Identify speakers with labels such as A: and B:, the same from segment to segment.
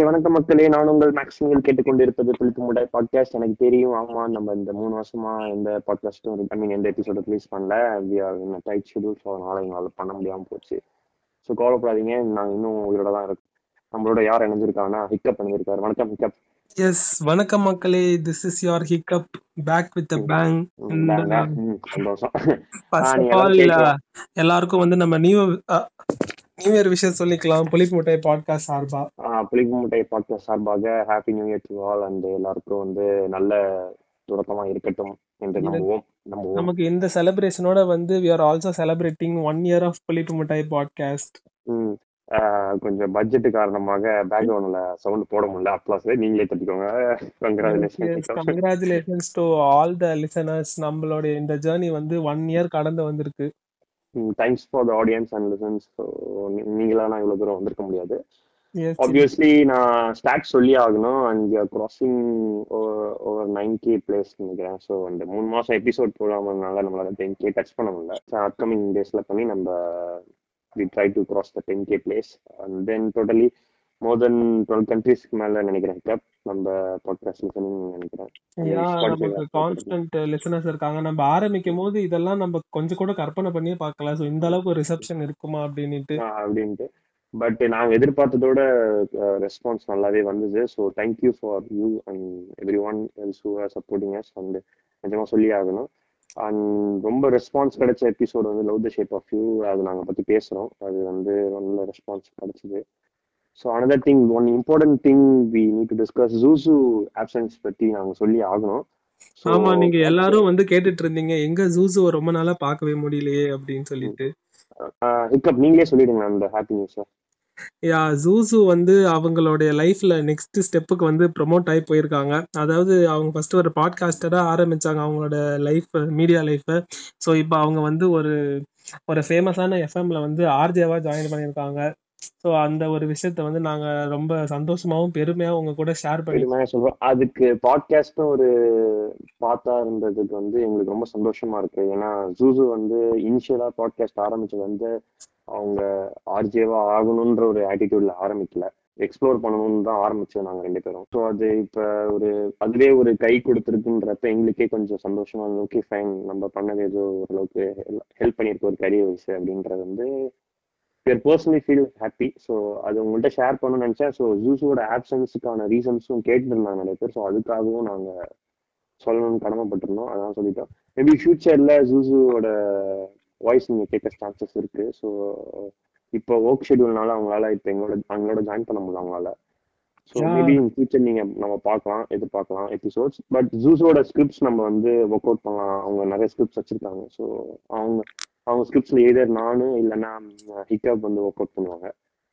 A: வணக்கம் மக்களே நான் உங்கள் மேக்ஸ் நீங்கள் கேட்டுக்கொண்டிருப்பது புளிப்பு முடை பாட்காஸ்ட் எனக்கு தெரியும் ஆமா நம்ம இந்த மூணு வருஷமா எந்த பாட்காஸ்ட்டும் ஐ மீன் எந்த எபிசோட ரிலீஸ் பண்ணல we are in tight schedule so அதனால எங்களால் பண்ண முடியாம போச்சு ஸோ கவலைப்படாதீங்க நாங்கள் இன்னும் உயிரோட தான் இருக்கோம் நம்மளோட யார் இணைஞ்சிருக்காங்கன்னா ஹிக்கப் இணைஞ்சிருக்காரு வணக்கம் ஹிக்கப்
B: எஸ் வணக்கம் மக்களே this is your hiccup back with bang
A: சந்தோஷம்
B: ஃபர்ஸ்ட்
A: ஆ,
B: ஆஃப்
A: நீங்க
B: ஆல்
A: எல்லாம்
B: எல்லாருக்கும் வந்து நம்ம நியூ நியூ இயர் விஷயம் சொல்லிக்கலாம் புலிப்பு முட்டை பாட்காஸ்ட் சார்பா
A: ஆஹ் புளிப்பு முட்டை பாட்காஸ்ட் சார்பாக happy new year to all and எல்லாருக்கும் வந்து நல்ல தொடக்கமா இருக்கட்டும் என்று
B: இது-
A: நம்புவோம் நம்புவோம்
B: நமக்கு இந்த செலிப்ரேஷனோட வந்து we are also celebrating one year of புலிப்பு முட்டை பாட்காஸ்ட்
A: ம். ஆஹ் கொஞ்சம் பட்ஜெட் காரணமாக பேக்ரவுண்ட்ல சவுண்ட் போட முடியல அப்ளாஸ் நீங்களே தட்டிக்கோங்க congratulation
B: congratulations to all the listeners நம்மளுடைய இந்த ஜேர்னி வந்து ஒன் இயர் கடந்து வந்திருக்கு
A: thanks for the audience and listens so நீங்களா நான் இவ்வளவு தூரம் வந்திருக்க முடியாது
B: எஸ்
A: ஆப்வியஸ்லி நான் ஸ்டாட் சொல்லி ஆகணும் and crossing over nine K plays நினைக்கிறேன் ஸோ அந்த மூணு மாசம் எபிசோட் போடாமனால நம்மளால டென் கே டச் பண்ண முடியல ஸோ அப்கமிங் டேஸ்ல பண்ணி நம்ம we try to cross the ten K plays and then totally more than twelve கண்ட்ரீஸ்க்கு மேல நினைக்கிறேன் Cup. நம்ம பாட்காஸ்ட் லிசனிங் நினைக்கிறேன்
B: யா
A: Spotify
B: நமக்கு
A: ல
B: கான்ஸ்டன்ட் லிசனர்ஸ் இருக்காங்க நம்ம ஆரம்பிக்கும் போது இதெல்லாம் நம்ம கொஞ்சம் கூட கற்பனை பண்ணியே பார்க்கல ஸோ இந்த அளவுக்கு ஒரு ரிசப்ஷன் இருக்குமா அப்படின்னுட்டு
A: ஆஹ் அப்படின்ட்டு பட் நாங்க எதிர்பார்த்ததோட ரெஸ்பான்ஸ் நல்லாவே வந்தது so thank you for you and everyone else who are supporting us and நிஜமா சொல்லி ஆகணும் அண்ட் ரொம்ப ரெஸ்பான்ஸ் கிடைச்ச எபிசோட் வந்து love the shape of you அது நாங்க பத்தி பேசுறோம் அது வந்து நல்ல ரெஸ்பான்ஸ் கிடைச்சது so another thing one important thing we need to discuss juice options பத்தி நாங்க சொல்லி ஆகணும் ஸோ
B: ஆமா நீங்க எல்லாரும் வந்து கேட்டுட்டு இருந்தீங்க எங்க ஜூசுவை ரொம்ப நாளா பார்க்கவே முடியலையே அப்படின்னு சொல்லிட்டு
A: ஹிக்கப் நீங்களே சொல்லிடுங்க அந்த ஹாப்பி நியூஸை
B: யா ஜூசு வந்து அவங்களுடைய லைஃப்ல நெக்ஸ்ட் ஸ்டெப்புக்கு வந்து ப்ரொமோட் ஆகி போயிருக்காங்க அதாவது அவங்க ஃபர்ஸ்ட் ஒரு பாட்காஸ்டரா ஆரம்பிச்சாங்க அவங்களோட லைஃப் மீடியா லைஃப்பை ஸோ இப்போ அவங்க வந்து ஒரு ஒரு ஃபேமஸான எஃப்எம்ல வந்து ஆர்ஜேவா ஜாயின் பண்ணியிருக்காங்க ஸோ அந்த ஒரு விஷயத்த வந்து நாங்க ரொம்ப சந்தோஷமாவும் பெருமையாவும் உங்க கூட ஷேர் பண்ணி
A: பெருமையா சொல்றோம் அதுக்கு பாட்காஸ்டும் ஒரு பாத்தா இருந்ததுக்கு வந்து எங்களுக்கு ரொம்ப சந்தோஷமா இருக்கு ஏன்னா ஜூசு வந்து இனிஷியலா பாட்காஸ்ட் ஆரம்பிச்சது வந்து அவங்க ஆர்ஜேவா ஆகணும்ன்ற ஒரு ஆட்டிடியூட்ல ஆரம்பிக்கல எக்ஸ்ப்ளோர் பண்ணணும்னு தான் ஆரம்பிச்சோம் நாங்க ரெண்டு பேரும் ஸோ அது இப்ப ஒரு அதுவே ஒரு கை கொடுத்துருக்குன்றப்ப எங்களுக்கே கொஞ்சம் சந்தோஷமா இருந்தது ஓகே ஃபைன் நம்ம பண்ணது ஏதோ ஓரளவுக்கு ஹெல்ப் பண்ணியிருக்க ஒரு கரியர் வைஸ் அப்படின்றது வந்து பர்சனலி ஃபீல் ஹாப்பி ஸோ அது உங்கள்கிட்ட ஷேர் பண்ணணும்னு நினச்சேன் ஸோ ஜூஸோட ஆப்சன்ஸுக்கான ரீசன்ஸும் கேட்டுருந்தாங்க நிறைய பேர் ஸோ அதுக்காகவும் நாங்கள் சொல்லணும்னு கடமைப்பட்டிருந்தோம் அதான் சொல்லிட்டோம் மேபி ஃபியூச்சரில் ஜூஸுவோட வாய்ஸ் நீங்கள் கேட்க சான்சஸ் இருக்கு ஸோ இப்போ ஒர்க் ஷெடியூல்னால அவங்களால இப்போ எங்களோட அவங்களோட ஜாயின் பண்ண முடியல அவங்களால so
B: Yeah.
A: Maybe in future நீங்கள் நம்ம பார்க்கலாம் எதிர்பார்க்கலாம் எபிசோட்ஸ் பட் ஜூஸோட ஸ்கிரிப்ட்ஸ் நம்ம வந்து ஒர்க் அவுட் பண்ணலாம் அவங்க நிறைய ஸ்கிரிப்ட்ஸ் வச்சிருக்காங்க ஸோ அவங்க அவங்க ஸ்கிரிப்ட்ஸ்ல எதர் நானு இல்லைன்னா ஹிக்கப் வந்து ஒர்க் அவுட் பண்ணுவாங்க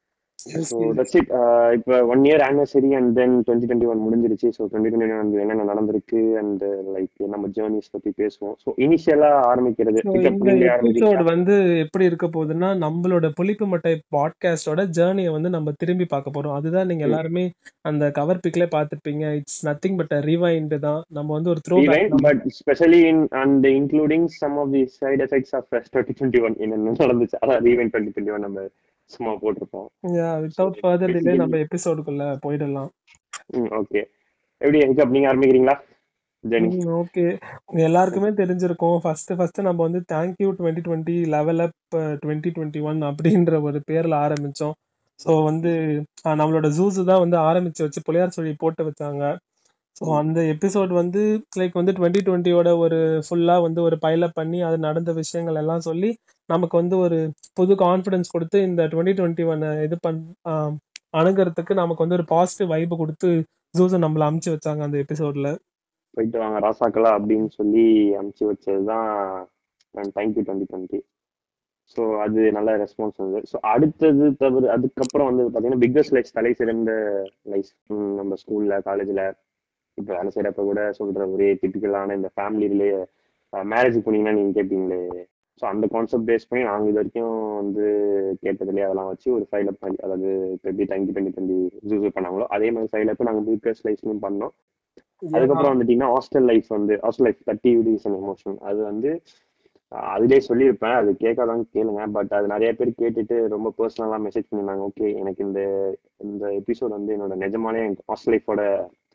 A: ஸோ தட்ஸ் இட் இப்போ one year anniversary and then twenty twenty one முடிஞ்சிருச்சு ஸோ டுவெண்ட்டி டுவெண்ட்டி ஒன் என்னென்ன நடந்திருக்கு அண்ட் லைக் நம்ம ஜேர்னிஸ் பத்தி பேசுவோம் ஸோ இனிஷியலா ஆரம்பிக்கிறது
B: So,
A: Hiccup,
B: இந்த
A: நீங்களே
B: எபிசோட்
A: ஆரம்பிக்கிறீங்களா?
B: வந்து எப்படி இருக்க போகுதுன்னா நம்மளோட புளிப்பு மட்டை பாட்காஸ்டோட ஜேர்னியை வந்து நம்ம திரும்பி பார்க்க போறோம் அதுதான் நீங்க
A: ம்.
B: எல்லாருமே அந்த கவர் பிக்ல பார்த்திருப்பீங்க இட்ஸ் நத்திங் பட் ரிவைண்ட் தான் நம்ம வந்து ஒரு throw
A: Rewind, but especially in and including some of the side effects of uh, 2021 என்னென்ன நடந்துச்சு அதான் ரீவெண்ட் டுவெண்ட்டி டுவெண்ட்டி ஒன் நம்ம சும்மா போட்டிருப்போம்
B: வித்தவுட் ஃபர்தர் டிலே நம்ம எபிசோடுக்குள்ள போயிடலாம்
A: ம் ஓகே எப்படி ஹிக்கப் நீங்க ஆரம்பிக்கிறீங்களா ஜெனி
B: ஓகே எல்லாருக்குமே தெரிஞ்சிருக்கும் ஃபர்ஸ்ட் ஃபர்ஸ்ட் நம்ம வந்து thank you twenty twenty level up twenty twenty one அப்படின்ற ஒரு பேர்ல ஆரம்பிச்சோம் ஸோ வந்து அஹ், நம்மளோட ஜூஸ் தான் வந்து ஆரம்பிச்சு வச்சு புளியார் சொல்லி போட்டு வச்சாங்க ஸோ அந்த எபிசோட் வந்து லைக் வந்து டுவெண்ட்டி டுவெண்ட்டியோட ஒரு ஃபுல்லா வந்து ஒரு பைலப் பண்ணி அது நடந்த விஷயங்கள் எல்லாம் சொல்லி நமக்கு வந்து ஒரு புது கான்ஃபிடன்ஸ் கொடுத்து இந்த டுவெண்ட்டி டுவெண்ட்டி ஒன் இது பண் ஆஹ், அணுகிறதுக்கு நமக்கு வந்து ஒரு பாசிட்டிவ் வைப்பு கொடுத்து ஜூஸை நம்மள அமுச்சு வச்சாங்க அந்த எபிசோட்ல
A: போயிட்டு வாங்க ராசாக்களா அப்படின்னு சொல்லி அனுப்பிச்சு வச்சதுதான் தேங்க்யூ டுவெண்ட்டி டுவெண்ட்டி ஸோ அது நல்ல ரெஸ்பான்ஸ் வந்தது ஸோ அடுத்தது தவிர அதுக்கப்புறம் வந்து பார்த்தீங்கன்னா பிக்கஸ்ட் லைஃப் தலை சிறந்த லைஃப் நம்ம ஸ்கூல்ல காலேஜ்ல இப்போ வேலை செய்யறப்ப கூட சொல்ற ஒரே டிபிக்கலான இந்த ஃபேமிலியிலே மேரேஜ் போனீங்கன்னா நீங்க கேட்பீங்களே ஸோ அந்த கான்செப்ட் பேஸ் பண்ணி நாங்கள் இது வரைக்கும் வந்து கேட்டதுலேயே அதெல்லாம் வச்சு ஒரு ஃபைல் அப் பண்ணி அதாவது இப்போ எப்படி தேங்க்யூ டுவெண்ட்டி டுவெண்ட்டி ஜூஸ் பண்ணாங்களோ அதே மாதிரி ஃபைல் அப் நாங்கள் பிக்கஸ்ட் லைஃப்லையும் பண்ணோம் அதுக்கப்புறம் வந்துட்டீங்கன்னா ஹாஸ்டல் லைஃப் வந்து hostel life thirty days and emotion அது வந்து அதுலயே சொல்லியிருப்பேன் அது கேட்காதவங்க கேளுங்க பட் அது நிறைய பேர் கேட்டுட்டு ரொம்ப பர்சனலா மெசேஜ் பண்ணிருந்தாங்க ஓகே எனக்கு இந்த இந்த எபிசோட் வந்து என்னோட நிஜமாலே ஹாஸ்டல் லைஃபோட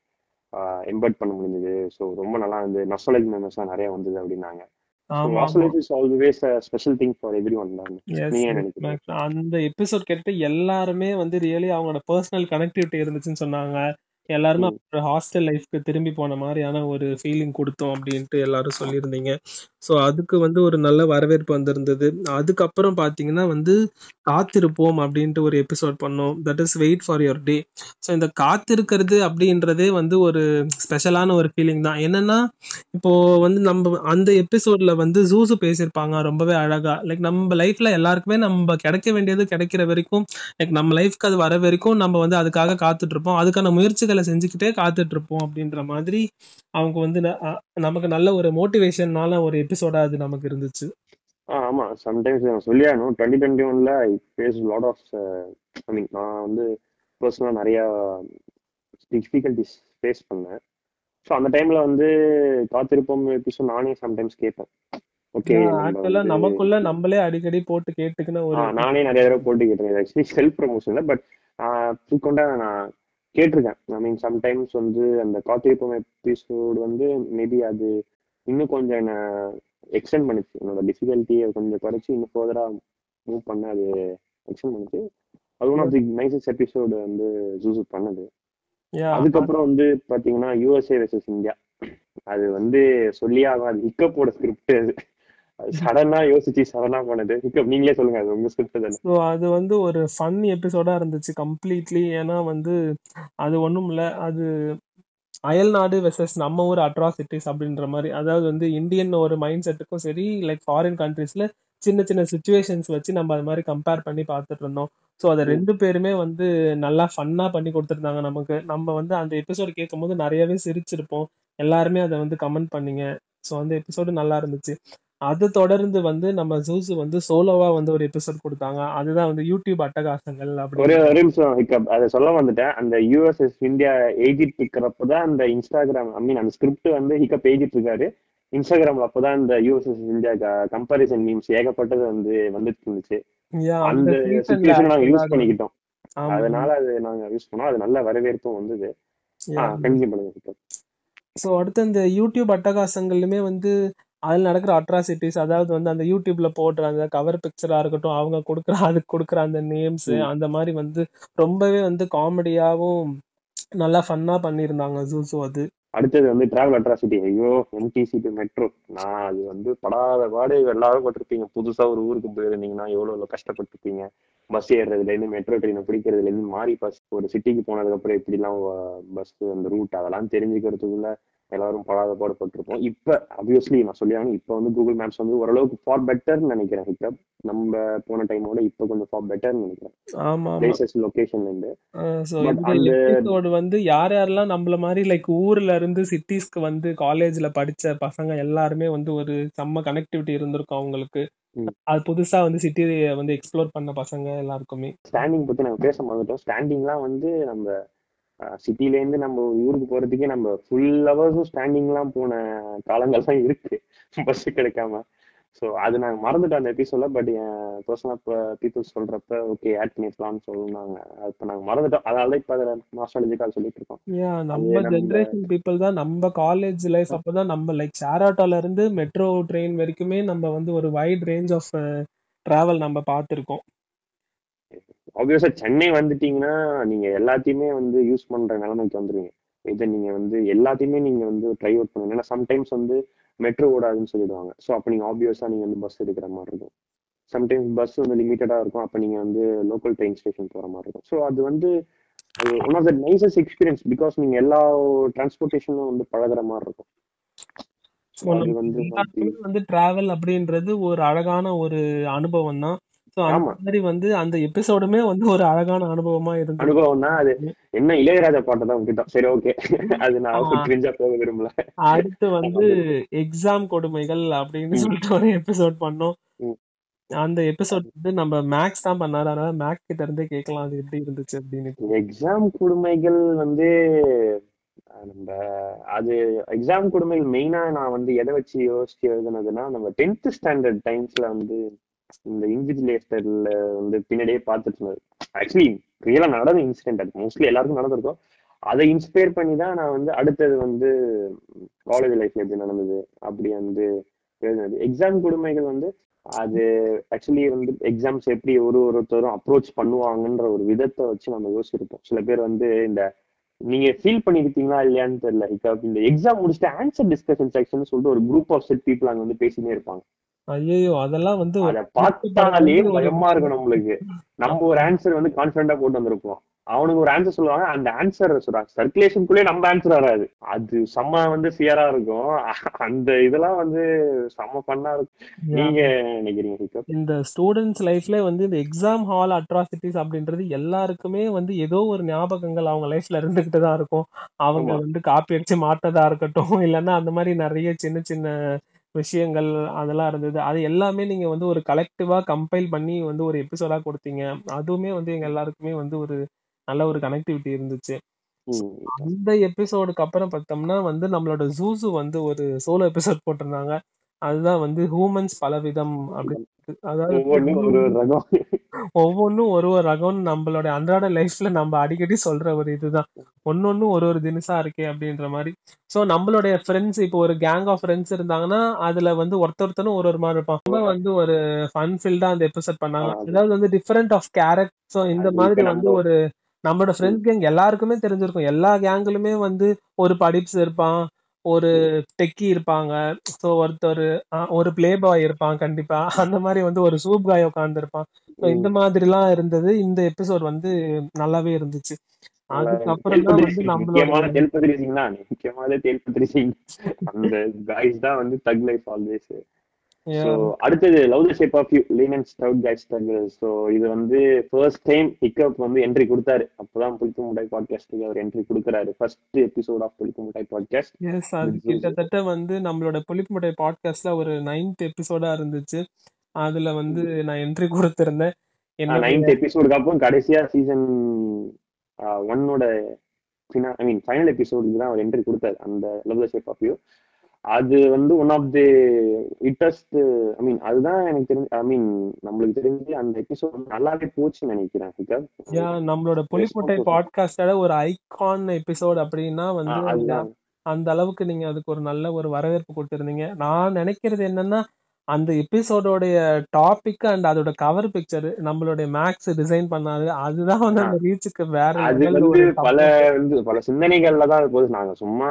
A: எம்பர்ட் பண்ண முடிஞ்சது ஸோ ரொம்ப நல்லா வந்து நொஸ்டாலஜி மெமரிஸ்லாம் நிறைய வந்தது அப்படின்னாங்க
B: ஆமா
A: ஹாஸ்டல்
B: ஆமா
A: life is always special thing for everyone தான்
B: எஸ்
A: நீங்க என்ன நினைக்கிறீங்க
B: அந்த எபிசோட் கேட்டுட்டு எல்லாருமே வந்து ரியலி அவங்களோட பர்சனல் கனெக்டிவிட்டி இருந்துச்சுன்னு சொன்னாங்க எல்லாருமே
A: ம்
B: ஒரு ஹாஸ்டல் லைஃப்க்கு திரும்பி போன மாதிரியான ஒரு ஃபீலிங் கொடுத்தோம் அப்படின்ட்டு எல்லாரும் சொல்லியிருந்தீங்க ஸோ அதுக்கு வந்து ஒரு நல்ல வரவேற்பு வந்திருந்தது அதுக்கப்புறம் பார்த்தீங்கன்னா வந்து காத்திருப்போம் அப்படின்ட்டு ஒரு எபிசோட் பண்ணோம் that is wait for your day so இந்த காத்திருக்கிறது அப்படின்றதே வந்து ஒரு ஸ்பெஷலான ஒரு ஃபீலிங் தான் என்னன்னா இப்போ வந்து நம்ம அந்த எபிசோட்ல வந்து ஜூசு பேசியிருப்பாங்க ரொம்பவே அழகா லைக் நம்ம லைஃப்ல எல்லாருக்குமே நம்ம கிடைக்க வேண்டியது கிடைக்கிற வரைக்கும் லைக் நம்ம லைஃப்க்கு அது வர வரைக்கும் நம்ம வந்து அதுக்காக காத்துட்டு இருப்போம் அதுக்கான முயற்சிகளை செஞ்சுக்கிட்டே காத்துட்டு இருப்போம் அப்படின்ற மாதிரி அவங்க வந்து ந- அ- நமக்கு நல்ல ஒரு மோட்டிவேஷனால ஒரு எபிசோடா அது நமக்கு இருந்துச்சு
A: ஆ ஆமா சம்டைம்ஸ் நான் சொல்லியாகணும் டுவெண்ட்டி டுவெண்ட்டி ஒன்ல face lot of I mean நான் வந்து பர்சனலாக நிறையா டிஃபிகல்டிஸ் ஃபேஸ் பண்ணேன் ஸோ அந்த டைம்ல வந்து காத்திருப்போம் எபிசோட் நானே சம்டைம்ஸ் கேட்பேன் ஓகே நம்ம
B: ஆக்சுவலா
A: வந்து
B: நமக்குள்ள நம்மளே அடிக்கடி போட்டு கேட்டுக்கின
A: ஆ
B: ஒரு
A: நானே நிறைய தடவை போட்டு கேட்டிருக்கேன் ஆக்சுவலி செல்ஃப் ப்ரமோஷன் இல்லை பட் ஃப்ரீக்வெண்ட்டாக நான் கேட்டிருக்கேன் ஐ மீன் சம்டைம்ஸ் வந்து அந்த காத்திருப்போம் எபிசோடு வந்து மேபி அது இன்னும் கொஞ்சம் என்ன எக்ஸ்டெண்ட் பண்ணுச்சு என்னோட டிஃபிகல்ட்டியை கொஞ்சம் குறைச்சி இன்னும் ஃபர்தராக மூவ் பண்ண அது எக்ஸ்டெண்ட் பண்ணுச்சு அது one of the nicest episode வந்து ஜூசு பண்ணது
B: யா
A: அதுக்கப்புறம் வந்து பாத்தீங்கன்னா யூஎஸ்ஏ வெர்சஸ் இந்தியா அது வந்து சொல்லியே ஆகாது ஹிக்கப்போட ஸ்கிரிப்ட் அது அது சடனா யோசிச்சு சடனா பண்ணது ஹிக்கப் நீங்களே சொல்லுங்க அது உங்க ஸ்கிரிப்ட் தானே
B: ஸோ அது வந்து ஒரு ஃபன் எபிசோடா இருந்துச்சு கம்ப்ளீட்லி ஏன்னா வந்து அது ஒண்ணும் இல்ல அது அயல் நாடு வெர்சஸ் நம்ம ஊர் அட்ராசிட்டிஸ் அப்படின்ற மாதிரி அதாவது வந்து இந்தியன் ஒரு மைண்ட் செட்டுக்கும் சரி லைக் ஃபாரின் கண்ட்ரீஸ்ல சின்ன சின்ன சுச்சுவேஷன்ஸ் வச்சு நம்ம அது மாதிரி கம்பேர் பண்ணி பார்த்துட்டு இருந்தோம் ஸோ அதை
A: ம்.
B: ரெண்டு பேருமே வந்து நல்லா ஃபன்னா பண்ணி கொடுத்துருந்தாங்க நமக்கு நம்ம வந்து அந்த எபிசோடு கேட்கும்போது நிறையவே சிரிச்சிருப்போம் எல்லாருமே அதை வந்து கமெண்ட் பண்ணீங்க ஸோ அந்த எபிசோடு நல்லா இருந்துச்சு அது தொடர்ந்து வந்து நம்ம ஜூஸ் வந்து சோலோவா வந்து ஒரு எபிசோட் கொடுத்தாங்க அதுதான் வந்து யூடியூப் அட்டகாசங்கள்
A: ஒரே
B: அப்படின்னு
A: ஒரு நிமிஷம் ஹிக்கப் அதை சொல்ல வந்துட்டேன் அந்த யூஎஸ்எஸ் இந்தியா எழுதிட்டு இருக்கிறப்பதான் அந்த இன்ஸ்டாகிராம் ஐ மீன் அந்த ஸ்கிரிப்ட் வந்து ஹிக்கப் எழுதிட்டு இருக்காரு இன்ஸ்டாகிராம்ல அப்பதான் இந்த யூஎஸ்எஸ் இந்தியா கம்பாரிசன் மீம்ஸ் ஏகப்பட்டது வந்து வந்துட்டு இருந்துச்சு
B: Yeah, அந்த
A: அந்த
B: சீசன்ல
A: சுச்சுவேஷன் நாங்க யூஸ்
B: ஆக்சுவலா
A: பண்ணிக்கிட்டோம்
B: ஆமா
A: அதனால அது நாங்க யூஸ் பண்ணோம் அது நல்ல வரவேற்பும் வந்தது ஆ
B: Yeah.
A: கண்டினியூ பண்ணுங்க ஹிக்கப்
B: ஸோ அடுத்து இந்த யூடியூப் அட்டகாசங்கள்லுமே வந்து அதில் நடக்கிற அட்ராசிட்டிஸ் அதாவது வந்து அந்த யூடியூப்ல போடுற அந்த கவர் பிக்சரா இருக்கட்டும் அவங்க கொடுக்குற அதுக்கு கொடுக்குற அந்த நேம்ஸ்
A: ம்.
B: அந்த மாதிரி வந்து ரொம்பவே வந்து காமெடியாவும் நல்லா ஃபன்னா பண்ணியிருந்தாங்க ஜூசு அது
A: அடுத்தது வந்து டிராவல் அட்ராசிட்டி ஐயோ எம்டிசி டு மெட்ரோ நான் அது வந்து படாத பாடு எல்லாரும் பட்டிருப்பீங்க புதுசா ஒரு ஊருக்கு போயிருந்தீங்கன்னா எவ்வளவு எவ்வளவு கஷ்டப்பட்டிருப்பீங்க பஸ் ஏறுறதுல இருந்து மெட்ரோ ட்ரெயினை பிடிக்கிறதுல இருந்து மாறி பஸ் ஒரு சிட்டிக்கு போனதுக்கு அப்புறம் எப்படிலாம் பஸ் அந்த ரூட் அதெல்லாம் தெரிஞ்சுக்கிறதுக்குள்ள எல்லாரும் படாத பாடுபட்டிருப்போம் இப்ப அப்வியஸ்லி நான் சொல்லியாங்க இப்ப வந்து கூகுள் மேப்ஸ் வந்து ஓரளவுக்கு ஃபார் பெட்டர்னு நினைக்கிறேன் ஹிக்கப் நம்ம போன டைமோட இப்ப கொஞ்சம் ஃபார் பெட்டர்னு நினைக்கிறேன்
B: ஆமா ஆமா
A: பிளேசஸ் லொகேஷன்ல இருந்து
B: ஸோ
A: பட்
B: இந்த
A: அந்த
B: எபிசோடு வந்து யார் யாரெல்லாம் நம்மள மாதிரி லைக் ஊர்ல இருந்து சிட்டிஸ்க்கு வந்து காலேஜ்ல படிச்ச பசங்க எல்லாருமே வந்து ஒரு செம்ம கனெக்டிவிட்டி இருந்திருக்கும் அவங்களுக்கு
A: ம்,
B: அது புதுசா வந்து சிட்டியை வந்து எக்ஸ்ப்ளோர் பண்ண பசங்க எல்லாருக்குமே
A: ஸ்டாண்டிங் பத்தி நாங்க பேச மறந்துட்டோம் ஸ்டாண்டிங்லாம் வந்து நம்ம சிட்டில இருந்து நம்ம ஊருக்கு போறதுக்கே நம்ம ஃபுல் ஹவர்ஸும் ஸ்டாண்டிங்லாம் போன காலங்கள்லாம் இருக்கு பஸ் கிடைக்காம ஸோ அது நாங்க மறந்துட்டோம் அந்த எபிசோட பட் என் பர்சனல் பீப்புள் சொல்றப்ப ஓகே ஆட் பண்ணிருக்கலாம்னு சொன்னாங்க அது இப்போ நாங்க மறந்துட்டோம் அதனால தான் இப்போ அதில் நாஸ்டாலஜிக்காக சொல்லிட்டு இருக்கோம்
B: யா
A: அது
B: நம்ம
A: நம்ம
B: ஜென்ரேஷன் பீப்புள் தான் நம்ம காலேஜ் லைஃப் அப்பதான் நம்ம லைக் ஷேர் ஆட்டோல இருந்து மெட்ரோ ட்ரெயின் வரைக்குமே நம்ம வந்து ஒரு வைட் ரேஞ்ச் ஆஃப் டிராவல் நம்ம பார்த்துருக்கோம்
A: ஆப்வியஸா சென்னை வந்துட்டீங்கன்னா நீங்க எல்லாத்தையுமே வந்து யூஸ் பண்ற நிலைமைக்கு வந்துருவீங்க இதை நீங்க வந்து எல்லாத்தையுமே நீங்க வந்து ட்ரை அவுட் பண்ணுங்க ஏன்னா சம்டைம்ஸ் வந்து மெட்ரோ ஓடாதுன்னு சொல்லிடுவாங்க ஸோ அப்போ நீங்க ஆப்வியஸா நீங்க வந்து பஸ் எடுக்கிற மாதிரி இருக்கும் சம்டைம்ஸ் பஸ் வந்து லிமிட்டடா இருக்கும் அப்போ நீங்க வந்து லோக்கல் ட்ரெயின் ஸ்டேஷன் போற மாதிரி இருக்கும் ஸோ அது வந்து one of the nicest experience because நீங்க எல்லா டிரான்ஸ்போர்ட்டேஷனும் வந்து பழகுற மாதிரி இருக்கும் ஸோ
B: ஸோ
A: அது
B: நம்ம
A: வந்து
B: எல்லாருக்குமே வந்து டிராவல் அப்படின்றது ஒரு அழகான ஒரு அனுபவம் தான் ஸோ அந்த
A: ஆமா
B: மாதிரி வந்து அந்த எபிசோடுமே வந்து ஒரு அழகான அனுபவமா இருந்திருக்கு
A: அனுபவம் தான் அது என்ன இளையராஜா பாட்டை தான் விட்டுட்டோம் சரி ஓகே அது நான்
B: ஆஹ்
A: கிரிஞ்சா போக விரும்பல
B: அடுத்து வந்து
A: அது
B: எக்ஸாம் கொடுமைகள் அப்படின்னு
A: ம்,
B: சொல்லிட்டு ஒரு எபிசோட் பண்ணோம்
A: ம்.
B: அந்த எபிசோட் வந்து நம்ம மேக்ஸ் தான் பண்ணாரு அதனால மேக்ஸ் கிட்ட இருந்தே கேட்கலாம் அது எப்படி இருந்துச்சு அப்படின்னு
A: எக்ஸாம் கொடுமைகள் வந்து நம்ம அது எக்ஸாம் கொடுமை மெயினா நான் வந்து எதை வச்சு யோசிச்சு எழுதுனதுன்னா நம்ம டென்த் ஸ்டாண்டர்ட் டைம்ஸ்ல வந்து இந்த இன்விஜிலேட்டர்ல வந்து பின்னாடியே பார்த்துட்டு இருந்தது ஆக்சுவலி ரியலா நடந்த இன்சிடென்ட் அது மோஸ்ட்லி எல்லாருக்கும் நடந்திருக்கும் அதை இன்ஸ்பயர் பண்ணி தான் நான் வந்து அடுத்தது வந்து காலேஜ் லைஃப்ல எப்படி நடந்தது அப்படி வந்து எழுதுனது எக்ஸாம் கொடுமைகள் வந்து அது ஆக்சுவலி வந்து எக்ஸாம்ஸ் எப்படி ஒரு ஒருத்தரும் அப்ரோச் பண்ணுவாங்கன்ற ஒரு விதத்தை வச்சு நம்ம யோசிச்சிருப்போம் சில பேர் வந்து இந்த நீங்க ஃபீல் பண்ணிருப்பீங்களா இல்லையான்னு தெரியல இப்போ இந்த எக்ஸாம் முடிச்சுட்டு ஆன்சர் டிஸ்கஷன் செக்ஷன் சொல்லிட்டு ஒரு குரூப் ஆஃப் செட் பீப்புள் அங்க வந்து பேசினே இருப்பாங்க
B: ஐயோ அதெல்லாம் வந்து
A: அத பார்த்தாலே பயமா இருக்கும் நம்மளுக்கு நம்ம ஒரு ஆன்சர் வந்து கான்பிடண்டா போட்டு வந்திருப்போம் அவனுக்கு ஒரு ஆன்சர் சொல்லுவாங்க அந்த ஆன்சர் சொல்றாங்க சர்க்குலேஷனுக்குள்ளே நம்ம ஆன்சர் வராது அது செம்ம வந்து ஃபியரா இருக்கும் அந்த இதெல்லாம் வந்து செம்ம பண்ணா இருக்கும் நீங்க நினைக்கிறீங்க ஹிக்கப்
B: இந்த ஸ்டூடெண்ட்ஸ் லைஃப்ல வந்து இந்த எக்ஸாம் ஹால் அட்ராசிட்டிஸ் அப்படின்றது எல்லாருக்குமே வந்து ஏதோ ஒரு ஞாபகங்கள் அவங்க லைஃப்ல இருந்துகிட்டு தான் இருக்கும் அவங்க
A: ஆமா.
B: வந்து காப்பி அடிச்சு மாட்டதா இருக்கட்டும் இல்லைன்னா அந்த மாதிரி நிறைய சின்ன சின்ன விஷயங்கள் அதெல்லாம் இருந்தது அது எல்லாமே நீங்க வந்து ஒரு கலெக்டிவா கம்பைல் பண்ணி வந்து ஒரு எபிசோடா கொடுத்தீங்க அதுவுமே வந்து எங்க எல்லாருக்குமே வந்து ஒரு நல்ல ஒரு கனெக்டிவிட்டி இருந்துச்சு
A: ம்.
B: அந்த எபிசோடுக்கு அப்புறம் பார்த்தோம்னா வந்து நம்மளோட ஜூசு வந்து ஒரு சோலோ எபிசோட் போட்டிருந்தாங்க அதுதான் வந்து ஹூமன்ஸ் பலவிதம் அப்படின்னு அதாவது
A: ஒவ்வொன்றும் ஒரு ஒரு ரகம்
B: ஒவ்வொன்றும் ஒரு ஒரு ரகம் நம்மளோட அன்றாட லைஃப்ல நம்ம அடிக்கடி சொல்ற ஒரு இதுதான் ஒன்னொன்னும் ஒரு ஒரு தினசா இருக்கே அப்படின்ற மாதிரி சோ நம்மளுடைய ஃப்ரெண்ட்ஸ் இப்போ ஒரு கேங் ஆஃப் ஃப்ரெண்ட்ஸ் இருந்தாங்கன்னா அதுல வந்து ஒருத்தர் ஒருத்தரும் ஒரு ஒரு மாதிரி இருப்பான் அவங்க வந்து ஒரு ஃபன் ஃபில்டா அந்த எபிசோட் பண்ணாங்க
A: ஆ, அது-
B: அதாவது வந்து டிஃபரெண்ட் ஆஃப் கேரக்ட் சோ இந்த
A: அது
B: மாதிரி
A: இப்ப
B: வந்து
A: நம்ம-
B: ஒரு நம்மளோட ஃப்ரெண்ட்ஸ் கேங் எல்லாருக்குமே தெரிஞ்சிருக்கும் எல்லா கேங்குலுமே வந்து ஒரு படிப்ஸ் இருப்பான் ஒரு டெக்கி இருப்பாங்க சோ ஒருத்தர் ஆஹ், ஒரு பிளே பாய் இருப்பான் கண்டிப்பா அந்த மாதிரி வந்து ஒரு சூப் காய் உட்கார்ந்து இருப்பான் So இந்த மாதிரிலாம் இருந்தது இந்த எபிசோட் வந்து நல்லாவே இருந்துச்சு அதுக்கப்புறம் தான் வந்து நம்மளோட
A: முக்கியமான தெல்பத்திரி சிங் தான் முக்கியமான தெல்பத்திரி சிங் அந்த காய்ஸ் தான் வந்து தக் லைஃப் ஆல்வேஸ் ஸோ அடுத்தது love the shape of you lean and stout guys struggle so இது வந்து ஃபர்ஸ்ட் டைம் ஹிக்கப் வந்து என்ட்ரி கொடுத்தாரு அப்பதான் புளிப்பு முட்டாய் பாட்காஸ்ட்டுக்கு அவர் என்ட்ரி கொடுக்குறாரு ஃபர்ஸ்ட் எபிசோட் ஆஃப் புளிப்பு முட்டாய் பாட்காஸ்ட்
B: எஸ் அது கிட்டத்தட்ட வந்து நம்மளோட புலிப்புமுட்டை பாட்காஸ்ட்ல ஒரு நைன்த் எபிசோடா இருந்துச்சு அதுல வந்து நான் என்ட்ரி கொடுத்திருந்தேன் என்ன
A: நைன்த் எபிசோடுக்கு அப்புறம் கடைசியா சீசன் ஒன்னோட ஐ மீன் ஃபைனல் எபிசோடுக்கு தான் அவர் என்ட்ரி கொடுத்தாரு அந்த love the shape of you அது வந்து one of the interest I mean அதுதான் எனக்கு தெரிஞ்சு ஐ மீன் நம்மளுக்கு தெரிஞ்சு அந்த எபிசோட் நல்லாவே போச்சுன்னு நினைக்கிறேன் ஹிகப்
B: யா நம்மளோட புலிப்புட்டை பாட்காஸ்டோட ஒரு ஐகான் எபிசோட் அப்படின்னா வந்து
A: அதுதான்
B: அந்த அளவுக்கு நீங்க அதுக்கு ஒரு நல்ல ஒரு வரவேற்பு கொடுத்திருந்தீங்க நான் நினைக்கிறது என்னன்னா அந்த எபிசோடோடைய டாபிக் அண்ட் அதோட கவர் பிக்சர் நம்மளுடைய மேக்ஸ் டிசைன் பண்ணாது அதுதான் வந்து அந்த ரீச்சுக்கு வேற
A: அது
B: level
A: வந்து
B: ஒரு
A: பல வந்து பல சிந்தனைகள்ல தான் போது நாங்க சும்மா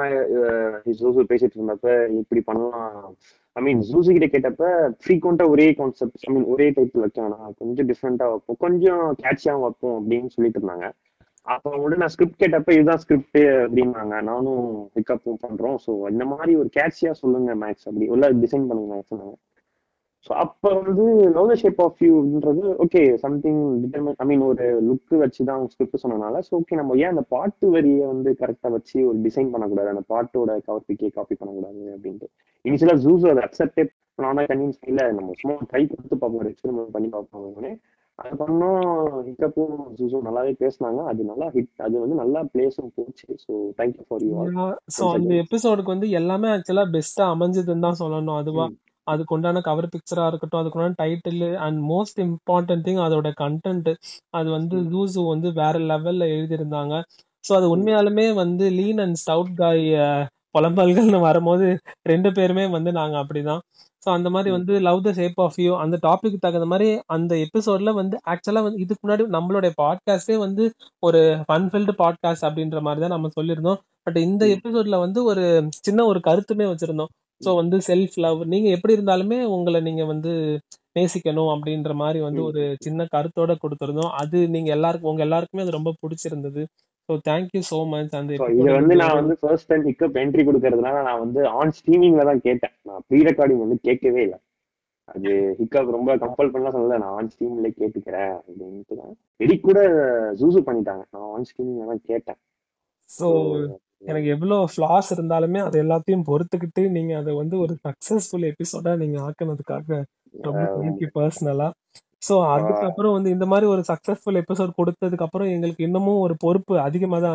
A: ஜூசு பேசிட்டு இருந்தப்ப இப்படி பண்ணலாம் ஐ மீன் ஜூசு கிட்ட கேட்டப்ப ஃப்ரீக்வெண்டா ஒரே கான்செப்ட் ஐ மீன் ஒரே டைப்ல வைக்க வேணாம் கொஞ்சம் டிஃப்ரெண்டா வைப்போம் கொஞ்சம் கேட்சியாவும் வைப்போம் அப்படின்னு சொல்லிட்டு இருந்தாங்க அப்ப வந்து நான் ஸ்கிரிப்ட் கேட்டப்ப இதுதான் ஸ்கிரிப்ட் அப்படின்னாங்க நானும் பிக்கப்பும் பண்றோம் ஸோ இந்த மாதிரி ஒரு கேட்சியா சொல்லுங்க மேக்ஸ் அப்படி உள்ள டிசைன் பண்ணுங்க மேக்ஸ் ஸோ அப்போ வந்து லவ் த ஷேப் ஆஃப் யூன்றது okay something detriment I mean ஒரு லுக் வச்சு தான் ஸ்கிரிப்ட் சொன்னனால ஸோ ஓகே நம்ம ஏன் அந்த பாட்டு வரியை வந்து கரெக்டாக வச்சு ஒரு டிசைன் பண்ணக்கூடாது அந்த பாட்டோட கவர் பிக்கே காப்பி பண்ணக்கூடாது அப்படின்ட்டு இனிஷியலாக ஜூஸ் அதை அக்செப்டே நானா கன்வின்ஸ் இல்லை நம்ம சும்மா ட்ரை கொடுத்து பார்ப்போம் ஒரு எக்ஸ்பெரிமெண்ட் பண்ணி பார்ப்போம் அது பண்ணோம் ஹிக்கப்பும் ஜூஸும் நல்லாவே பேசினாங்க அது நல்லா ஹிட் அது வந்து நல்லா பிளேஸும் போச்சு so thank you for you all
B: so அந்த எபிசோடுக்கு வந்து எல்லாமே ஆக்சுவலா பெஸ்டா அமைஞ்சதுன்னு தான் சொல்லணும் அதுவா அதுக்கு உண்டான கவர் பிக்சரா இருக்கட்டும் அதுக்கு உண்டான title and most important thing அதோட கண்டென்ட் அது வந்து ஜூசு வந்து வேற லெவல்ல எழுதியிருந்தாங்க ஸோ அது உண்மையாலுமே வந்து லீன் அண்ட் ஸ்டவுட் காய் புலம்பல்கள்னு வரும்போது ரெண்டு பேருமே வந்து நாங்க அப்படிதான் ஸோ அந்த மாதிரி வந்து love the shape of you அந்த டாபிக் தகுந்த மாதிரி அந்த எபிசோட்ல வந்து ஆக்சுவலா வந்து இதுக்கு முன்னாடி நம்மளுடைய பாட்காஸ்டே வந்து ஒரு ஃபன்ஃபில்டு பாட்காஸ்ட் அப்படின்ற மாதிரி தான் நம்ம சொல்லியிருந்தோம் பட் இந்த எபிசோட்ல வந்து ஒரு சின்ன ஒரு கருத்துமே வச்சிருந்தோம் ஸோ வந்து செல்ஃப் லவ் நீங்க எப்படி இருந்தாலுமே உங்களை நீங்க வந்து நேசிக்கணும் அப்படின்ற மாதிரி வந்து ஒரு சின்ன கருத்தோட கொடுத்துருந்தோம் அது நீங்க எல்லாருக்கும் உங்க எல்லாருக்குமே அது ரொம்ப பிடிச்சிருந்தது ஸோ தேங்க்யூ ஸோ மச் அந்த
A: இது வந்து நான் வந்து ஃபர்ஸ்ட் டைம் ஹிக்கப் என்ட்ரி கொடுக்கறதுனால நான் வந்து ஆன் ஸ்ட்ரீமிங்ல தான் கேட்டேன் நான் ப்ரீ ரெக்கார்டிங் வந்து கேட்கவே இல்லை அது ஹிக்கப் ரொம்ப கம்பல் பண்ணலாம் சொல்லல நான் ஆன் ஸ்ட்ரீம்ல கேட்டுக்கிறேன் அப்படின்ட்டு தான் எடிட் கூட ஜூசு பண்ணிட்டாங்க நான் ஆன் ஸ்ட்ரீமிங்ல தான் கேட்டேன்
B: ஸோ எனக்கு எவ்வளவு ஃபிளாஸ் இருந்தாலுமே அது எல்லாத்தையும் பொறுத்துக்கிட்டு நீங்க அதை வந்து ஒரு சக்சஸ்ஃபுல் எபிசோடா நீங்க ஆக்குனதுக்காக ரொம்ப தேங்க்யூ பர்சனலா ஸோ அதுக்கப்புறம் வந்து இந்த மாதிரி ஒரு சக்சஸ்ஃபுல் எபிசோட் கொடுத்ததுக்கு அப்புறம் எங்களுக்கு இன்னமும் ஒரு பொறுப்பு அதிகமாக தான் ஆச்சு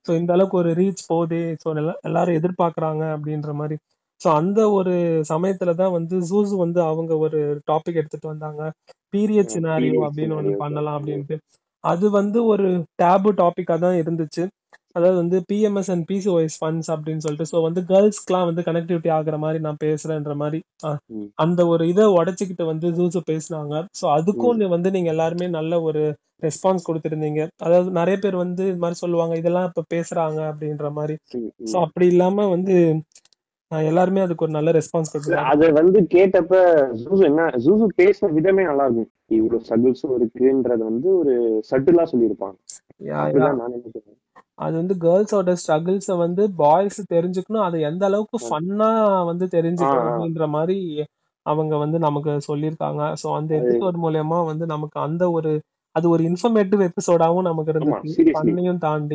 B: ஸோ இந்த அளவுக்கு ஒரு ரீச் போகுதே ஸோ எல்லாரும் எதிர்பார்க்கறாங்க அப்படின்ற மாதிரி ஸோ அந்த ஒரு சமயத்துல தான் வந்து ஜூஸ் வந்து அவங்க ஒரு டாபிக் எடுத்துட்டு வந்தாங்க பீரியட் சினாரியோ
A: Period
B: அப்படின்னு ஒன்று
A: scenario.
B: பண்ணலாம் அப்படின்ட்டு அது வந்து ஒரு டேபு டாபிக்கா தான் இருந்துச்சு அதாவது வந்து பிஎம்எஸ் அண்ட் பிசிஓஎஸ் ஃபண்ட்ஸ் அப்படின்னு சொல்லிட்டு ஸோ வந்து கேர்ள்ஸ்க்குலாம் வந்து கனெக்டிவிட்டி ஆகுற மாதிரி நான் பேசுறேன்ற மாதிரி அஹ்,
A: ம்.
B: அந்த ஒரு இதை உடைச்சிக்கிட்டு வந்து ஜூஸ் பேசினாங்க ஸோ அதுக்கும் நீ வந்து நீங்க எல்லாருமே நல்ல ஒரு ரெஸ்பான்ஸ் கொடுத்துருந்தீங்க அதாவது நிறைய பேர் வந்து இது மாதிரி சொல்லுவாங்க இதெல்லாம் இப்ப பேசுறாங்க அப்படின்ற மாதிரி
A: ம், ம்.
B: ஸோ அப்படி இல்லாம வந்து அஹ், எல்லாருமே அதுக்கு ஒரு நல்ல ரெஸ்பான்ஸ் கொடுத்துருக்காங்க
A: அத வந்து கேட்டப்ப ஜூசு என்ன ஜூசு பேசின விதமே நல்லா இருக்கும் இவ்வளவு ஸ்ட்ரகிள்ஸும் இருக்குன்றது வந்து ஒரு சட்டிலா சொல்லியிருப்பாங்க
B: யா, யா.
A: அப்படிதான் நான் நினைக்கிறேன்
B: அது வந்து கேர்ள்ஸோட ஸ்ட்ரகிள்ஸை வந்து பாய்ஸ் தெரிஞ்சுக்கணும் அது எந்த அளவுக்கு ஃபன்னா வந்து தெரிஞ்சுக்கணும்
A: ஆ, ஆ.
B: அப்படின்ற மாதிரி அவங்க வந்து நமக்கு சொல்லியிருக்காங்க ஸோ அந்த எபிசோட் மூலியமா வந்து நமக்கு அந்த ஒரு அது ஒரு இன்ஃபர்மேட்டிவ் எபிசோடாவும் நமக்கு இருந்துச்சு
A: seriously.
B: ஃபன்னையும் தாண்டி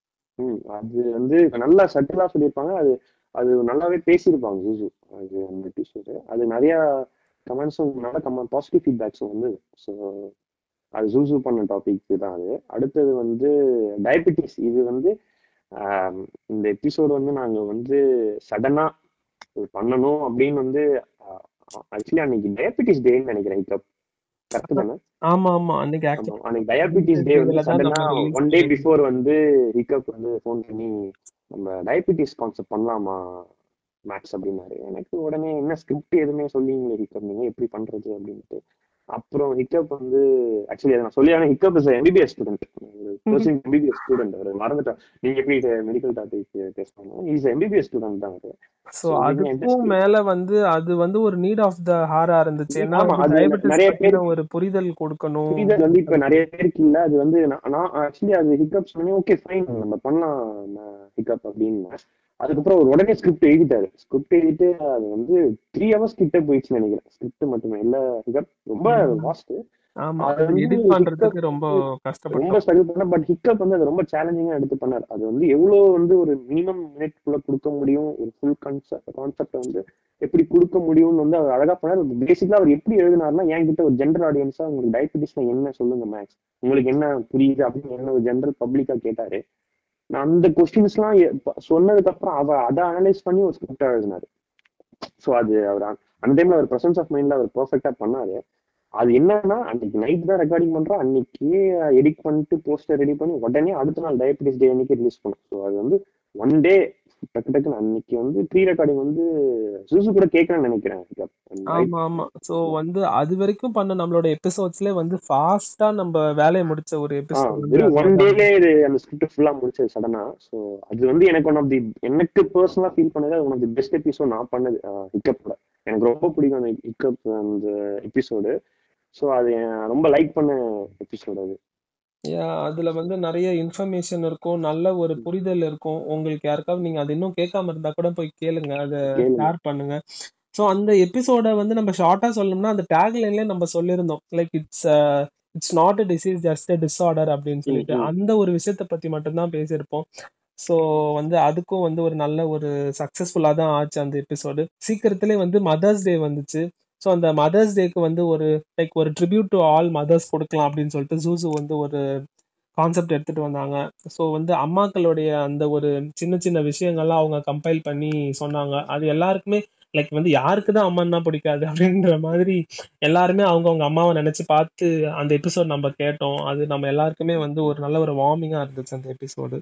A: ம் அது வந்து நல்லா சட்டிலா சொல்லியிருப்பாங்க அது அது நல்லாவே பேசியிருப்பாங்க ஜூசு அது அந்த எபிசோடு அது நிறைய கமெண்ட்ஸும் நல்ல கமெண்ட் பாசிட்டிவ் ஃபீட்பேக்ஸும் வந்து ஸோ அது ஜூசு பண்ண டாபிக் தான் அது அடுத்தது வந்து டயபெட்டிஸ் இது வந்து ஆம், இந்த எபிசோடு வந்து நாங்க வந்து சடனா பண்ணணும் அப்படின்னு வந்து ஆக்சுவலி அன்னைக்கு டயபெட்டிஸ் டேன்னு நினைக்கிறேன் இப்போ கரெக்ட் தானே
B: ஆமா ஆமா அன்னைக்கு
A: ஆமா,
B: ஆக்சுவலி
A: அன்னைக்கு டயபிட்டிஸ் டே வந்து
B: இதுல தான்
A: சடனா
B: நம்ம release
A: ஒன் டே
B: பண்ணிருக்கோம்.
A: பிஃபோர் வந்து ஹிக்கப் வந்து ஃபோன் பண்ணி நம்ம டயபிட்டிஸ் கான்செப்ட் பண்ணலாமா மேக்ஸ் அப்படின்னாரு எனக்கு உடனே என்ன ஸ்கிரிப்ட் எதுவுமே சொல்லிங்களே ஹிக்கப் நீங்க எப்படி பண்றது அப்படின்ட்டு அப்புறம் ஹிக்கப் வந்து ஆக்சுவலி அதை நான் சொல்லி ஆனால் ஹிக்கப் இஸ் எம்பிபிஎஸ் ஸ்டூடெண்ட் ஒரு எம்பிபிஎஸ் ஸ்டூடெண்ட் அவர் மறந்துட்டா நீங்க எப்படி மெடிக்கல் டாபிக் டெஸ்ட் பண்ணணும் இஸ் எம்பிபிஎஸ் ஸ்டூடெண்ட் தான் அவரு
B: ஸோ
A: So, நீங்க
B: அதுக்கும்
A: industry-
B: மேல வந்து அது வந்து ஒரு நீட் ஆஃப் த ஹாரா இருந்துச்சு ஏன்னா
A: ஆமா, அது
B: டயபெட்டிஸ்
A: நிறைய
B: பத்தின ஒரு புரிதல் கொடுக்கணும்
A: புரிதல் வந்து இப்ப நிறைய பேருக்கு இல்ல அது வந்து நான்- நான் ஆக்சுவலி அது ஹிக்கப் சொன்னே ஓகே ஃபைன் நம்ம பண்ணலாம் ஹிக்கப் அப்படின்னு அதுக்கப்புறம் அவர் உடனே ஸ்கிரிப்ட் எழுதிட்டாரு ஸ்கிரிப்ட் எழுதிட்டு அது வந்து த்ரீ ஹவர்ஸ் கிட்ட போயிடுச்சுன்னு நினைக்கிறேன் ஸ்கிரிப்ட் மட்டுமே இல்ல ஹிக்கப் ரொம்ப வாஸ்ட்
B: ஆமா
A: அது வந்து
B: எடிட் பண்றதுக்கு ரொம்ப கஷ்டப்பட்டோம்
A: ரொம்ப ஸ்ட்ரகிள் பண்ண பட் ஹிக்கப் வந்து அது ரொம்ப சேலஞ்சிங்கா எடுத்து பண்ணார் அது வந்து எவ்வளவு வந்து ஒரு மினிமம் மினிட் குள்ள கொடுக்க முடியும் ஒரு ஃபுல் கான்செப்ட் கான்செப்ட் வந்து எப்படி கொடுக்க முடியும்னு வந்து அவர் அழகா பண்ணார் பேசிக்கலா அவர் எப்படி எழுதினார்னா என்கிட்ட ஒரு ஜென்ரல் ஆடியன்ஸா உங்களுக்கு டயபெட்டிஸ்னா என்ன சொல்லுங்க மேக்ஸ் உங்களுக்கு என்ன புரியுது அப்படின்னு என்ன ஒரு ஜென்ரல் பப்ளிக்கா கேட்டாரு நான் அந்த கொஸ்டின்ஸ் எல்லாம் எ- ப- சொன்னதுக்கு அப்புறம் அவர் அதை அனலைஸ் பண்ணி ஒரு ஸ்கிரிப்டா எழுதினாரு ஸோ அது அவர் அ- அந்த டைம்ல அவர் பிரசன்ஸ் ஆஃப் மைண்ட்ல அவர் பெர்ஃபெக்டா பண்ணாரு அது என்னன்னா அன்னைக்கு நைட் தான் ரெக்கார்டிங் பண்றோம் அன்னைக்கு எடிட் பண்ணிட்டு போஸ்டர் ரெடி பண்ணி உடனே அடுத்த நாள் டயபெட்டிஸ் டே அன்னைக்கு ரிலீஸ் பண்ணோம் ஸோ அது வந்து ஒன் டே டக்கு டக்குன்னு அன்னைக்கு வந்து ப்ரீ ரெக்கார்டிங் வந்து சூசு கூட கேட்கணும்னு நினைக்கிறேன்
B: ஆமா ஆமா சோ வந்து அது வரைக்கும் பண்ண நம்மளோட எபிசோட்ஸ்ல வந்து ஃபாஸ்டா நம்ம வேலையை முடிச்ச ஒரு எபிசோட்
A: வெறும் ஒன் டேலே இது அந்த ஸ்கிரிப்ட் ஃபுல்லா முடிச்சது சடனா ஸோ அது வந்து எனக்கு ஒன் ஆஃப் தி எனக்கு பர்சனலா ஃபீல் பண்ணது அது one of the best episode நான் பண்ணது ஹிக்கப்ல எனக்கு ரொம்ப பிடிக்கும் அந்த ஹிக்கப் அந்த எபிசோடு ஸோ அது என் ரொம்ப லைக் பண்ண எபிசோடு அது
B: அதுல வந்து நிறைய இன்ஃபர்மேஷன் இருக்கும் நல்ல ஒரு புரிதல் இருக்கும் உங்களுக்கு யாருக்காவது நீங்க அது இன்னும் கேட்காம இருந்தா கூட போய் கேளுங்க அதை
A: கேளுங்க.
B: ஷேர் பண்ணுங்க சோ அந்த எபிசோட வந்து நம்ம ஷார்ட்டா சொல்லணும்னா அந்த டேக்லைன்ல நம்ம சொல்லியிருந்தோம் like it's it's not a disease just a disorder அப்படின்னு சொல்லிட்டு
A: ம், ம்.
B: அந்த ஒரு விஷயத்த பத்தி மட்டும்தான் பேசியிருப்போம் ஸோ வந்து அதுக்கும் வந்து ஒரு நல்ல ஒரு சக்சஸ்ஃபுல்லா தான் ஆச்சு அந்த எபிசோடு சீக்கிரத்திலே வந்து மதர்ஸ் டே வந்துச்சு ஸோ அந்த மதர்ஸ் டேக்கு வந்து ஒரு லைக் ஒரு ட்ரிபியூட் டு ஆல் மதர்ஸ் கொடுக்கலாம் அப்படின்னு சொல்லிட்டு ஜூசு வந்து ஒரு கான்செப்ட் எடுத்துட்டு வந்தாங்க ஸோ வந்து அம்மாக்களுடைய அந்த ஒரு சின்ன சின்ன விஷயங்கள்லாம் அவங்க கம்பைல் பண்ணி சொன்னாங்க அது எல்லாருக்குமே லைக் வந்து யாருக்கு தான் அம்மான்னா பிடிக்காது அப்படின்ற மாதிரி எல்லாருமே அவங்கவுங்க அம்மாவை நினைச்சு பார்த்து அந்த எபிசோட் நம்ம கேட்டோம் அது நம்ம எல்லாருக்குமே வந்து ஒரு நல்ல ஒரு வார்மிங்கா இருந்துச்சு அந்த எபிசோடு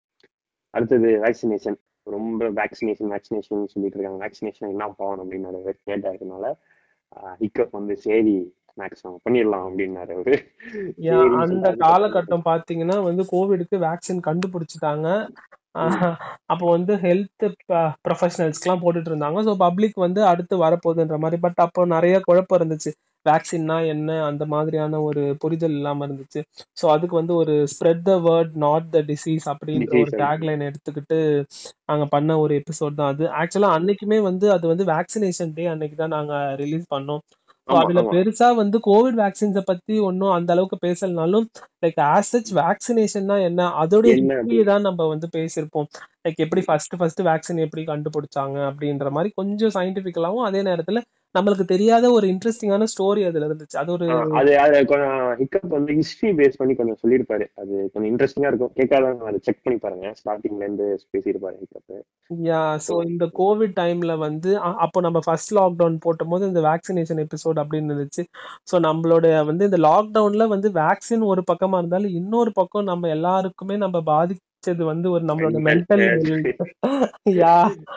A: அடுத்தது வேக்சினேஷன் ரொம்ப வேக்சினேஷன் வேக்சினேஷன் சொல்லிட்டு இருக்காங்க வேக்சினேஷன் என்ன பாவம் அப்படின்னு கேட்டதுனால ஹிக்கப் வந்து சரி மேக்ஸிமம் பண்ணிடலாம் அப்படின்னாரு அவரு
B: ஏன்
A: சரின்னு
B: அந்த
A: சொல்லிட்டு
B: காலகட்டம் பாத்தீங்கன்னா வந்து கோவிடுக்கு வேக்சின் கண்டுபிடிச்சிட்டாங்க ஆஹ் அப்போ வந்து ஹெல்த் ப்ரொஃபஷனல்ஸ்க்குலாம் போட்டுட்டு இருந்தாங்க ஸோ பப்ளிக் வந்து அடுத்து வரப்போகுதுன்ற மாதிரி பட் அப்போ நிறைய குழப்பம் இருந்துச்சு வேக்சின்னா என்ன அந்த மாதிரியான ஒரு புரிதல் இல்லாம இருந்துச்சு ஸோ அதுக்கு வந்து ஒரு spread the word not the disease அப்படின்ற ஒரு
A: Disease.
B: டேக்லைன் எடுத்துக்கிட்டு நாங்க பண்ண ஒரு எபிசோட் தான் அது ஆக்சுவலா அன்னைக்குமே வந்து அது வந்து வேக்சினேஷன் டே அன்னைக்கு தான் நாங்க ரிலீஸ் பண்ணோம் So
A: ஆமா,
B: அதுல
A: ஆமா.
B: பெருசா வந்து கோவிட் வேக்சின்ஸ பத்தி ஒன்னும் அந்த அளவுக்கு பேசலனாலும் லைக் ஆஸ் சச் வேக்சினேஷன்னா என்ன அதோட
A: என்ன
B: ஹிஸ்டரியை தான் நம்ம வந்து பேசியிருப்போம் லைக் எப்படி ஃபர்ஸ்ட் ஃபர்ஸ்ட் வேக்சின் எப்படி கண்டுபிடிச்சாங்க அப்படின்ற மாதிரி கொஞ்சம் சயின்டிபிக்கலாவும் அதே நேரத்துல நம்மளுக்கு தெரியாத ஒரு இன்ட்ரெஸ்டிங்கான ஸ்டோரி அதுல இருந்துச்சு அது ஒரு
A: ஆஹ் அது அது கொஞ்சம் ஹிக்கப் வந்து ஹிஸ்டரி பேஸ் பண்ணி கொஞ்சம் சொல்லியிருப்பாரு அது கொஞ்சம் இன்ட்ரெஸ்டிங்கா இருக்கும் கேட்காதவங்க அதை செக் பண்ணி பாருங்க ஸ்டார்டிங்ல இருந்து பேசியிருப்பாரு ஹிக்கப்
B: யா ஸோ இந்த கோவிட் டைம்ல வந்து அ- அப்போ நம்ம ஃபர்ஸ்ட் லாக்டவுன் போட்டும்போது இந்த வேக்சினேஷன் எபிசோட் அப்படின்னு இருந்துச்சு ஸோ நம்மளோட வந்து இந்த லாக்டவுன்ல வந்து வேக்சின் ஒரு பக்கமா இருந்தாலும் இன்னொரு பக்கம் நம்ம எல்லாருக்குமே நம்ம பாதிச்சது வந்து ஒரு நம்மளோட மென்டல் யா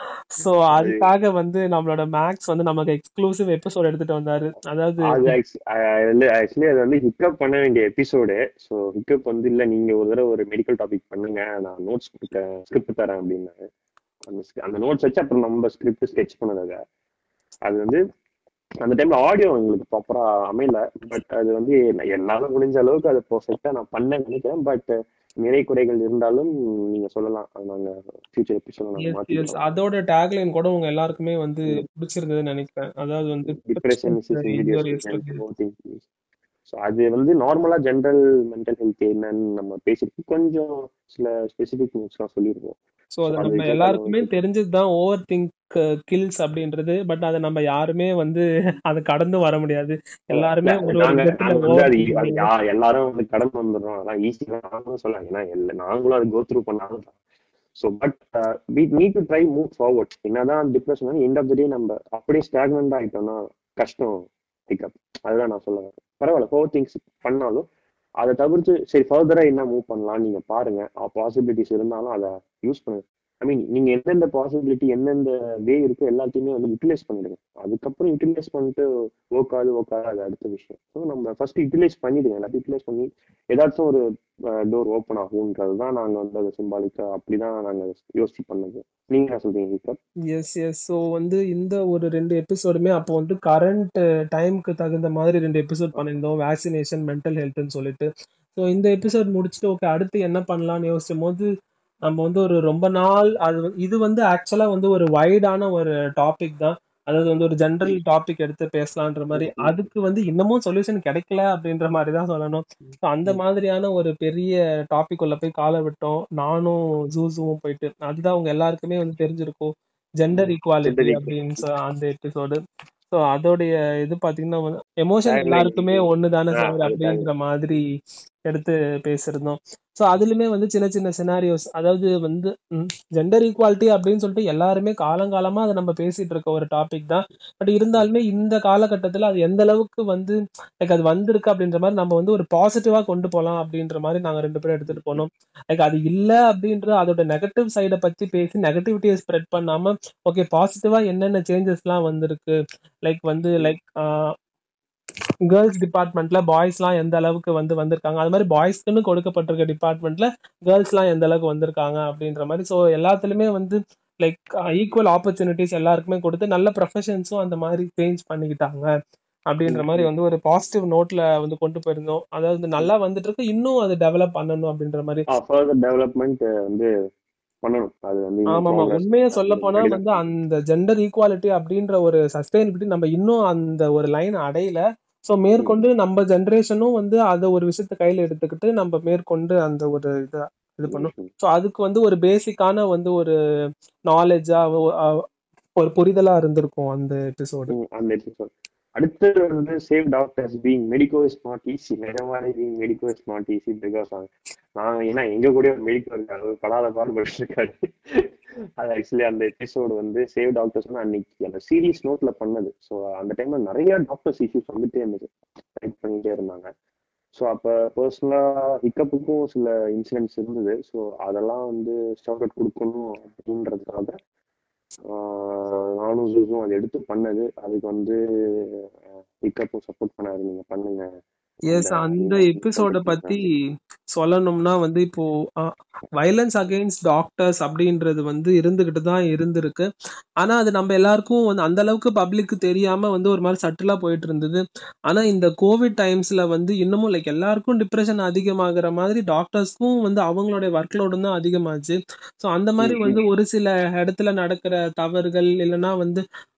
B: ஸோ அதுக்காக வந்து நம்மளோட மேக்ஸ் வந்து நமக்கு எக்ஸ்க்ளூசிவ் எபிசோட் எடுத்துட்டு வந்தாரு அதாவது
A: அது ஆக்சுவலி அது வந்து ஹிக்கப் பண்ண வேண்டிய எபிசோடு ஸோ ஹிக்கப் வந்து இல்ல நீங்க ஒரு தடவை ஒரு மெடிக்கல் டாபிக் பண்ணுங்க நான் நோட்ஸ் ஸ்கிரிப்ட் தரேன் அப்படின்னாரு அந்த sc- அந்த நோட்ஸ் வச்சு அப்புறம் நம்ம ஸ்கிரிப்ட் ஸ்கெச் பண்ணதாக அது வந்து அந்த டைம்ல ஆடியோ எங்களுக்கு ப்ராப்பரா அமையல பட் அது வந்து நான் என்னால முடிஞ்ச அளவுக்கு அதை பெர்ஃபெக்டா நான் பண்ணேன்னு நினைக்கிறேன் பட் நிறை குறைகள் இருந்தாலும் நீங்க சொல்லலாம் அது நாங்க ஃபியூச்சர் எபிசோட நாங்க
B: எஸ் எஸ்
A: மாத்திக்கிறோம்
B: அதோட டேக்லைன் கூட உங்க எல்லாருக்குமே வந்து பிடிச்சிருந்ததுன்னு நினைக்கிறேன் அதாவது வந்து
A: depression is
B: injurious to
A: injurious so அது வந்து நார்மலா ஜென்ரல் மென்டல் ஹெல்த் என்னன்னு நம்ம பேசிட்டு கொஞ்சம் சில ஸ்பெசிபிக் நியூஸ்லாம் சொல்லியிருக்கோம்
B: ஸோ அது
A: அது
B: நம்ம
A: exact ஆ
B: எல்லாருக்குமே
A: வந்து-
B: தெரிஞ்சது தான் ஓவர் திங்க் கில்ஸ் அப்படின்றது பட் அதை நம்ம யாருமே வந்து அதை கடந்து வர முடியாது எல்லாருமே ஒரு ஒரு
A: நாங்க
B: விதத்துல
A: நாங்க வந்து அது
B: overthink
A: அது யா- எல்லாரும் வந்து கடந்து வந்துடுறோம் அதான் ஈஸியா நாங்களும் சொல்லலாம் ஏன்னா எல்லா- நாங்களும் அது கோ த்ரூ பண்ணாலும் so but we need to try move forward என்னதான் depression end of the day நம்ம அப்படியே ஸ்டாக்னண்ட் ஆயிட்டோம்னா கஷ்டம் பிக்கப் அதுதான் நான் சொல்ல வரேன் பரவாயில்ல ஃபோர் திங்ஸ் பண்ணாலும் அதை தவிர்த்து சரி ஃபர்தரா என்ன மூவ் பண்ணலாம் நீங்க பாருங்க பாசிபிலிட்டிஸ் இருந்தாலும் அதை யூஸ் பண்ணுங்க ஐ மீன் நீங்க எந்தெந்த பாசிபிலிட்டி எந்தெந்த வே இருக்கோ எல்லாத்தையுமே வந்து யூட்டிலைஸ் பண்ணிடுங்க அதுக்கப்புறம் யூட்டிலைஸ் பண்ணிட்டு ஒர்க் ஆகுது ஒர்க் ஆகுது அது அடுத்த விஷயம் ஸோ நம்ம ஃபர்ஸ்ட் யூட்டிலைஸ் பண்ணிடுங்க எல்லாத்தையும் யூட்டிலைஸ் பண்ணி ஏதாச்சும் ஒரு டோர் ஓப்பன் ஆகுன்றது தான் நாங்க வந்து அதை சிம்பாலிக்கா அப்படிதான் நாங்க யோசிச்சு பண்ணது நீங்க என்ன சொல்றீங்க ஹிக்கப்
B: எஸ் எஸ் ஸோ வந்து இந்த ஒரு ரெண்டு எபிசோடுமே அப்போ வந்து கரண்ட் டைம்க்கு தகுந்த மாதிரி ரெண்டு எபிசோட் பண்ணியிருந்தோம் வேக்சினேஷன் மென்டல் ஹெல்த்னு சொல்லிட்டு ஸோ இந்த எபிசோட் முடிச்சுட்டு ஓகே அடுத்து என்ன பண்ணலாம்னு யோசிச்சும் போது நம்ம வந்து ஒரு ரொம்ப நாள் அது வந்து- இது வந்து ஆக்சுவலா வந்து ஒரு வைடான ஒரு டாபிக் தான் அதாவது வந்து ஒரு ஜென்ரல் டாபிக் எடுத்து பேசலான்ற மாதிரி அதுக்கு வந்து இன்னமும் சொல்யூஷன் கிடைக்கல அப்படின்ற மாதிரி தான் சொல்லணும் So அந்த மாதிரியான ஒரு பெரிய டாபிக் உள்ள போய் காலை விட்டோம் நானும் ஜூஸுவும் போயிட்டு அதுதான் உங்க எல்லாருக்குமே வந்து தெரிஞ்சிருக்கும் ஜெண்டர் ஈக்குவாலிட்டி
A: Gender equality.
B: அப்படின்னு சொ- அந்த எபிசோடு ஸோ அதோடைய இது பாத்தீங்கன்னா எமோஷன்
A: Tagline.
B: எல்லாருக்குமே ஒன்று தானே
A: ஆ,
B: சார்
A: அது
B: அப்படிங்கிற மாதிரி எடுத்து பேசியிருந்தோம் ஸோ அதுலயுமே வந்து சின்ன சின்ன சினாரியோஸ் அதாவது வந்து ஜெண்டர் ஈக்குவாலிட்டி அப்படின்னு சொல்லிட்டு எல்லாருமே காலங்காலமா அதை நம்ம பேசிட்டு இருக்க ஒரு டாபிக் தான் பட் இருந்தாலுமே இந்த காலகட்டத்துல அது எந்த அளவுக்கு வந்து லைக் அது வந்திருக்கு அப்படின்ற மாதிரி நம்ம வந்து ஒரு பாசிட்டிவா கொண்டு போகலாம் அப்படின்ற மாதிரி நாங்க ரெண்டு பேரும் எடுத்துட்டு போனோம் லைக் அது இல்ல அப்படின்ற அதோட நெகட்டிவ் சைடை பத்தி பேசி நெகட்டிவிட்டியை ஸ்ப்ரெட் பண்ணாம ஓகே பாசிட்டிவா என்னென்ன சேஞ்சஸ்லாம் வந்திருக்கு லைக் வந்து லைக் கேர்ள்ஸ் டிபார்ட்மெண்ட்ல பாய்ஸ்லாம் எந்த அளவுக்கு வந்து வந்திருக்காங்க அது மாதிரி பாய்ஸ்க்குன்னு கொடுக்கப்பட்டிருக்க டிபார்ட்மெண்ட்ல கேர்ள்ஸ்லாம் எந்த அளவுக்கு வந்திருக்காங்க அப்படின்ற மாதிரி ஸோ எல்லாத்துலயுமே வந்து லைக் ஈக்குவல் ஆப்பர்ச்சுனிட்டிஸ் எல்லாருக்குமே கொடுத்து நல்ல ப்ரொஃபஷன்ஸும் அந்த மாதிரி சேஞ்ச் பண்ணிக்கிட்டாங்க அப்படின்ற மாதிரி வந்து ஒரு பாசிட்டிவ் நோட்ல வந்து கொண்டு போயிருந்தோம் அதாவது நல்லா வந்துட்டு இருக்கு இன்னும் அது டெவலப் பண்ணணும் அப்படின்ற மாதிரி
A: ஃபர்தர் டெவலப்மெண்ட் வந்து பண்ணணும் அது வந்து இன்னும்
B: ஆமாமா
A: progress
B: உண்மையை சொல்ல போனா
A: பண்ணணும்.
B: வந்து அந்த ஜெண்டர் ஈக்குவாலிட்டி அப்படின்ற ஒரு சஸ்டைனபிலிட்டி நம்ம இன்னும் அந்த ஒரு லைன் அடையல சோ மேற்கொண்டு நம்ம ஜெனரேஷனும் வந்து அதை ஒரு விஷயத்த கையில எடுத்துக்கிட்டு நம்ம மேற்கொண்டு அந்த ஒரு இதை இது பண்ணும்
A: ம்.
B: ஸோ அதுக்கு வந்து ஒரு பேசிக்கான வந்து ஒரு நாலேஜா ஒரு புரிதலா இருந்திருக்கும் அந்த எபிசோடு
A: ம், அந்த எபிசோட் அடுத்தது வந்து save doctors being medico is not easy நிஜமாவே being medico is not easy because நான் ஏன்னா எங்க கூட ஒரு மெடிக்கோ இருக்காரு அவர் படாத பாடுபட்டு இருக்காரு அது ஆக்சுவலி அந்த எபிசோடு வந்து சேவ் டாக்டர்ஸ் வந்து அன்னைக்கு அந்த சீரியஸ் நோட்ல பண்ணது ஸோ அந்த டைம்ல நிறைய டாக்டர்ஸ் இஷ்யூஸ் வந்துட்டே இருந்துச்சு டைப் பண்ணிட்டே இருந்தாங்க ஸோ அப்போ பர்சனலாக ஹிக்கப்புக்கும் சில இன்சிடென்ட்ஸ் இருந்தது ஸோ அதெல்லாம் வந்து ஷவுட் அவுட் கொடுக்கணும் அப்படின்றதுக்காக ஆஹ் நானும் ஜூஸும் அதை எடுத்து பண்ணது அதுக்கு வந்து ஹிக்கப்பும் சப்போர்ட் பண்ணாரு நீங்க பண்ணுங்க
B: எஸ் அந்த எபிசோட பத்தி சொல்லணும்னா வந்து இப்போ வயலன்ஸ் அகைன்ஸ்ட் டாக்டர்ஸ் அப்படின்றது வந்து இருந்துகிட்டு தான் இருந்திருக்கு ஆனா அது நம்ம எல்லாருக்கும் வந்து அந்த அளவுக்கு பப்ளிக்கு தெரியாம வந்து ஒரு மாதிரி சட்டிலா போயிட்டு இருந்தது ஆனா இந்த கோவிட் டைம்ஸ்ல வந்து இன்னமும் லைக் எல்லாருக்கும் டிப்ரெஷன் அதிகமாகிற மாதிரி டாக்டர்ஸ்க்கும் வந்து அவங்களுடைய ஒர்க் லோடும் தான் அதிகமாச்சு ஸோ அந்த மாதிரி வந்து ஒரு சில இடத்துல நடக்கிற தவறுகள் இல்லைன்னா வந்து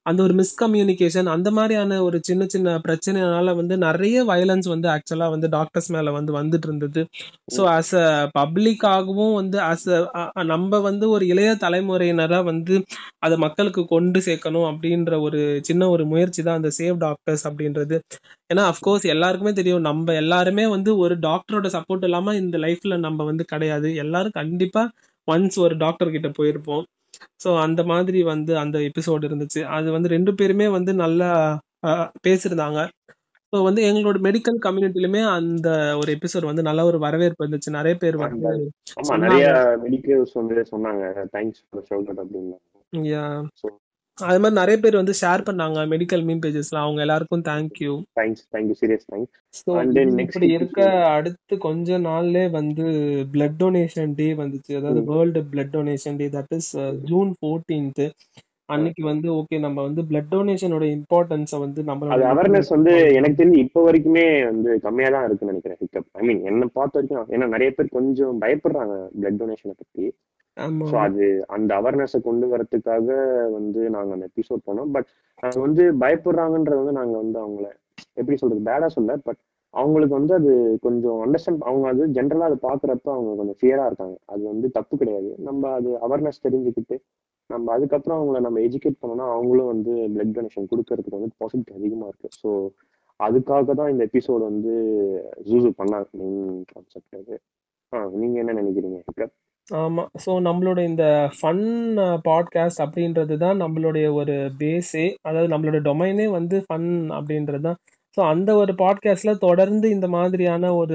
B: அந்த ஒரு மிஸ்கம்யூனிகேஷன் அந்த மாதிரியான ஒரு சின்ன சின்ன பிரச்சனைனால வந்து நிறைய வயலன்ஸ் வந்து ஆக்சுவலா வந்து டாக்டர்ஸ் மேல வந்து வந்துட்டு இருந்தது ஸோ ஆஸ் அ பப்ளிக்காகவும் வந்து ஆஸ் அ நம்ம வந்து ஒரு இளைய தலைமுறையினரா வந்து அதை மக்களுக்கு கொண்டு சேர்க்கணும் அப்படின்ற ஒரு சின்ன ஒரு முயற்சி தான் அந்த சேவ் டாக்டர்ஸ் அப்படின்றது ஏன்னா அஃப்கோர்ஸ் எல்லாருக்குமே தெரியும் நம்ம எல்லாருமே வந்து ஒரு டாக்டரோட சப்போர்ட் இல்லாம இந்த லைஃப்ல நம்ம வந்து கிடையாது எல்லாரும் கண்டிப்பா ஒன்ஸ் ஒரு டாக்டர் கிட்ட போயிருப்போம் ஸோ அந்த மாதிரி வந்து அந்த எபிசோடு இருந்துச்சு அது வந்து ரெண்டு பேருமே வந்து நல்லா அஹ், பேசியிருந்தாங்க ஸோ வந்து எங்களோட மெடிக்கல் கம்யூனிட்டிலுமே அந்த ஒரு எபிசோட் வந்து நல்ல ஒரு வரவேற்பு இருந்துச்சு நிறைய பேர் வந்து
A: ஆமா நிறைய மெடிக்கல்ஸ் வந்து சொன்னாங்க தேங்க்ஸ் ஃபார் ஷவுட் அப்படின்னு
B: yeah.
A: So,
B: அது மாதிரி நிறைய பேர் வந்து ஷேர் பண்ணாங்க மெடிக்கல் மீம் பேஜஸ்ல அவங்க எல்லாருக்கும் thank you
A: thanks thank you serious thanks
B: so
A: And then next
B: இப்படி
A: episode.
B: இருக்க அடுத்து கொஞ்ச நாள்லே வந்து பிளட் டொனேஷன் டே வந்துச்சு அதாவது world blood donation day that is June fourteenth அன்னைக்கு வந்து ஓகே நம்ம வந்து பிளட் டொனேஷனோட இம்பார்ட்டன்ஸை வந்து
A: அது
B: நம்மளோட
A: அவேர்னஸ் வந்து எனக்கு தெரிஞ்சு இப்ப வரைக்குமே வந்து கம்மியா தான் இருக்குன்னு நினைக்கிறேன் ஹிக்கப் ஐ மீன் என்ன பார்த்த வரைக்கும் ஏன்னா நிறைய பேர் கொஞ்சம் பயப்படுறாங்க பிளட் டொனேஷனை பத்தி
B: ஆமா
A: ஸோ அது அந்த அவேர்னஸை கொண்டு வரதுக்காக வந்து நாங்க அந்த எபிசோட் போனோம் பட் அது வந்து பயப்படுறாங்கன்றது வந்து நாங்க வந்து அவங்கள எப்படி சொல்றது பேடா சொல்ல பட் அவங்களுக்கு வந்து அது கொஞ்சம் அண்டர்ஸ்டாண்ட் அவங்க அது ஜென்ரலா அதை பாக்குறப்ப அவங்க கொஞ்சம் ஃபியரா இருக்காங்க அது வந்து தப்பு கிடையாது நம்ம அது அவேர்னஸ் தெரிஞ்சுக்கிட்டு நம்ம அதுக்கப்புறம் அவங்கள நம்ம எஜுகேட் பண்ணோம்னா அவங்களும் வந்து பிளட் டொனேஷன் கொடுக்கறதுக்கு வந்து பாசிபிலிட்டி அதிகமா இருக்கு ஸோ அதுக்காக தான் இந்த எபிசோட் வந்து ஜூசு பண்ணாங்க மெயின் கான்செப்ட் அது ஆ நீங்க என்ன நினைக்கிறீங்க ஹிக்கப்
B: ஆமா ஸோ நம்மளோட இந்த ஃபன் பாட்காஸ்ட் அப்படின்றது தான் நம்மளுடைய ஒரு பேஸே அதாவது நம்மளோட டொமைனே வந்து ஃபன் அப்படின்றது தான் ஸோ அந்த ஒரு பாட்காஸ்ட்ல தொடர்ந்து இந்த மாதிரியான ஒரு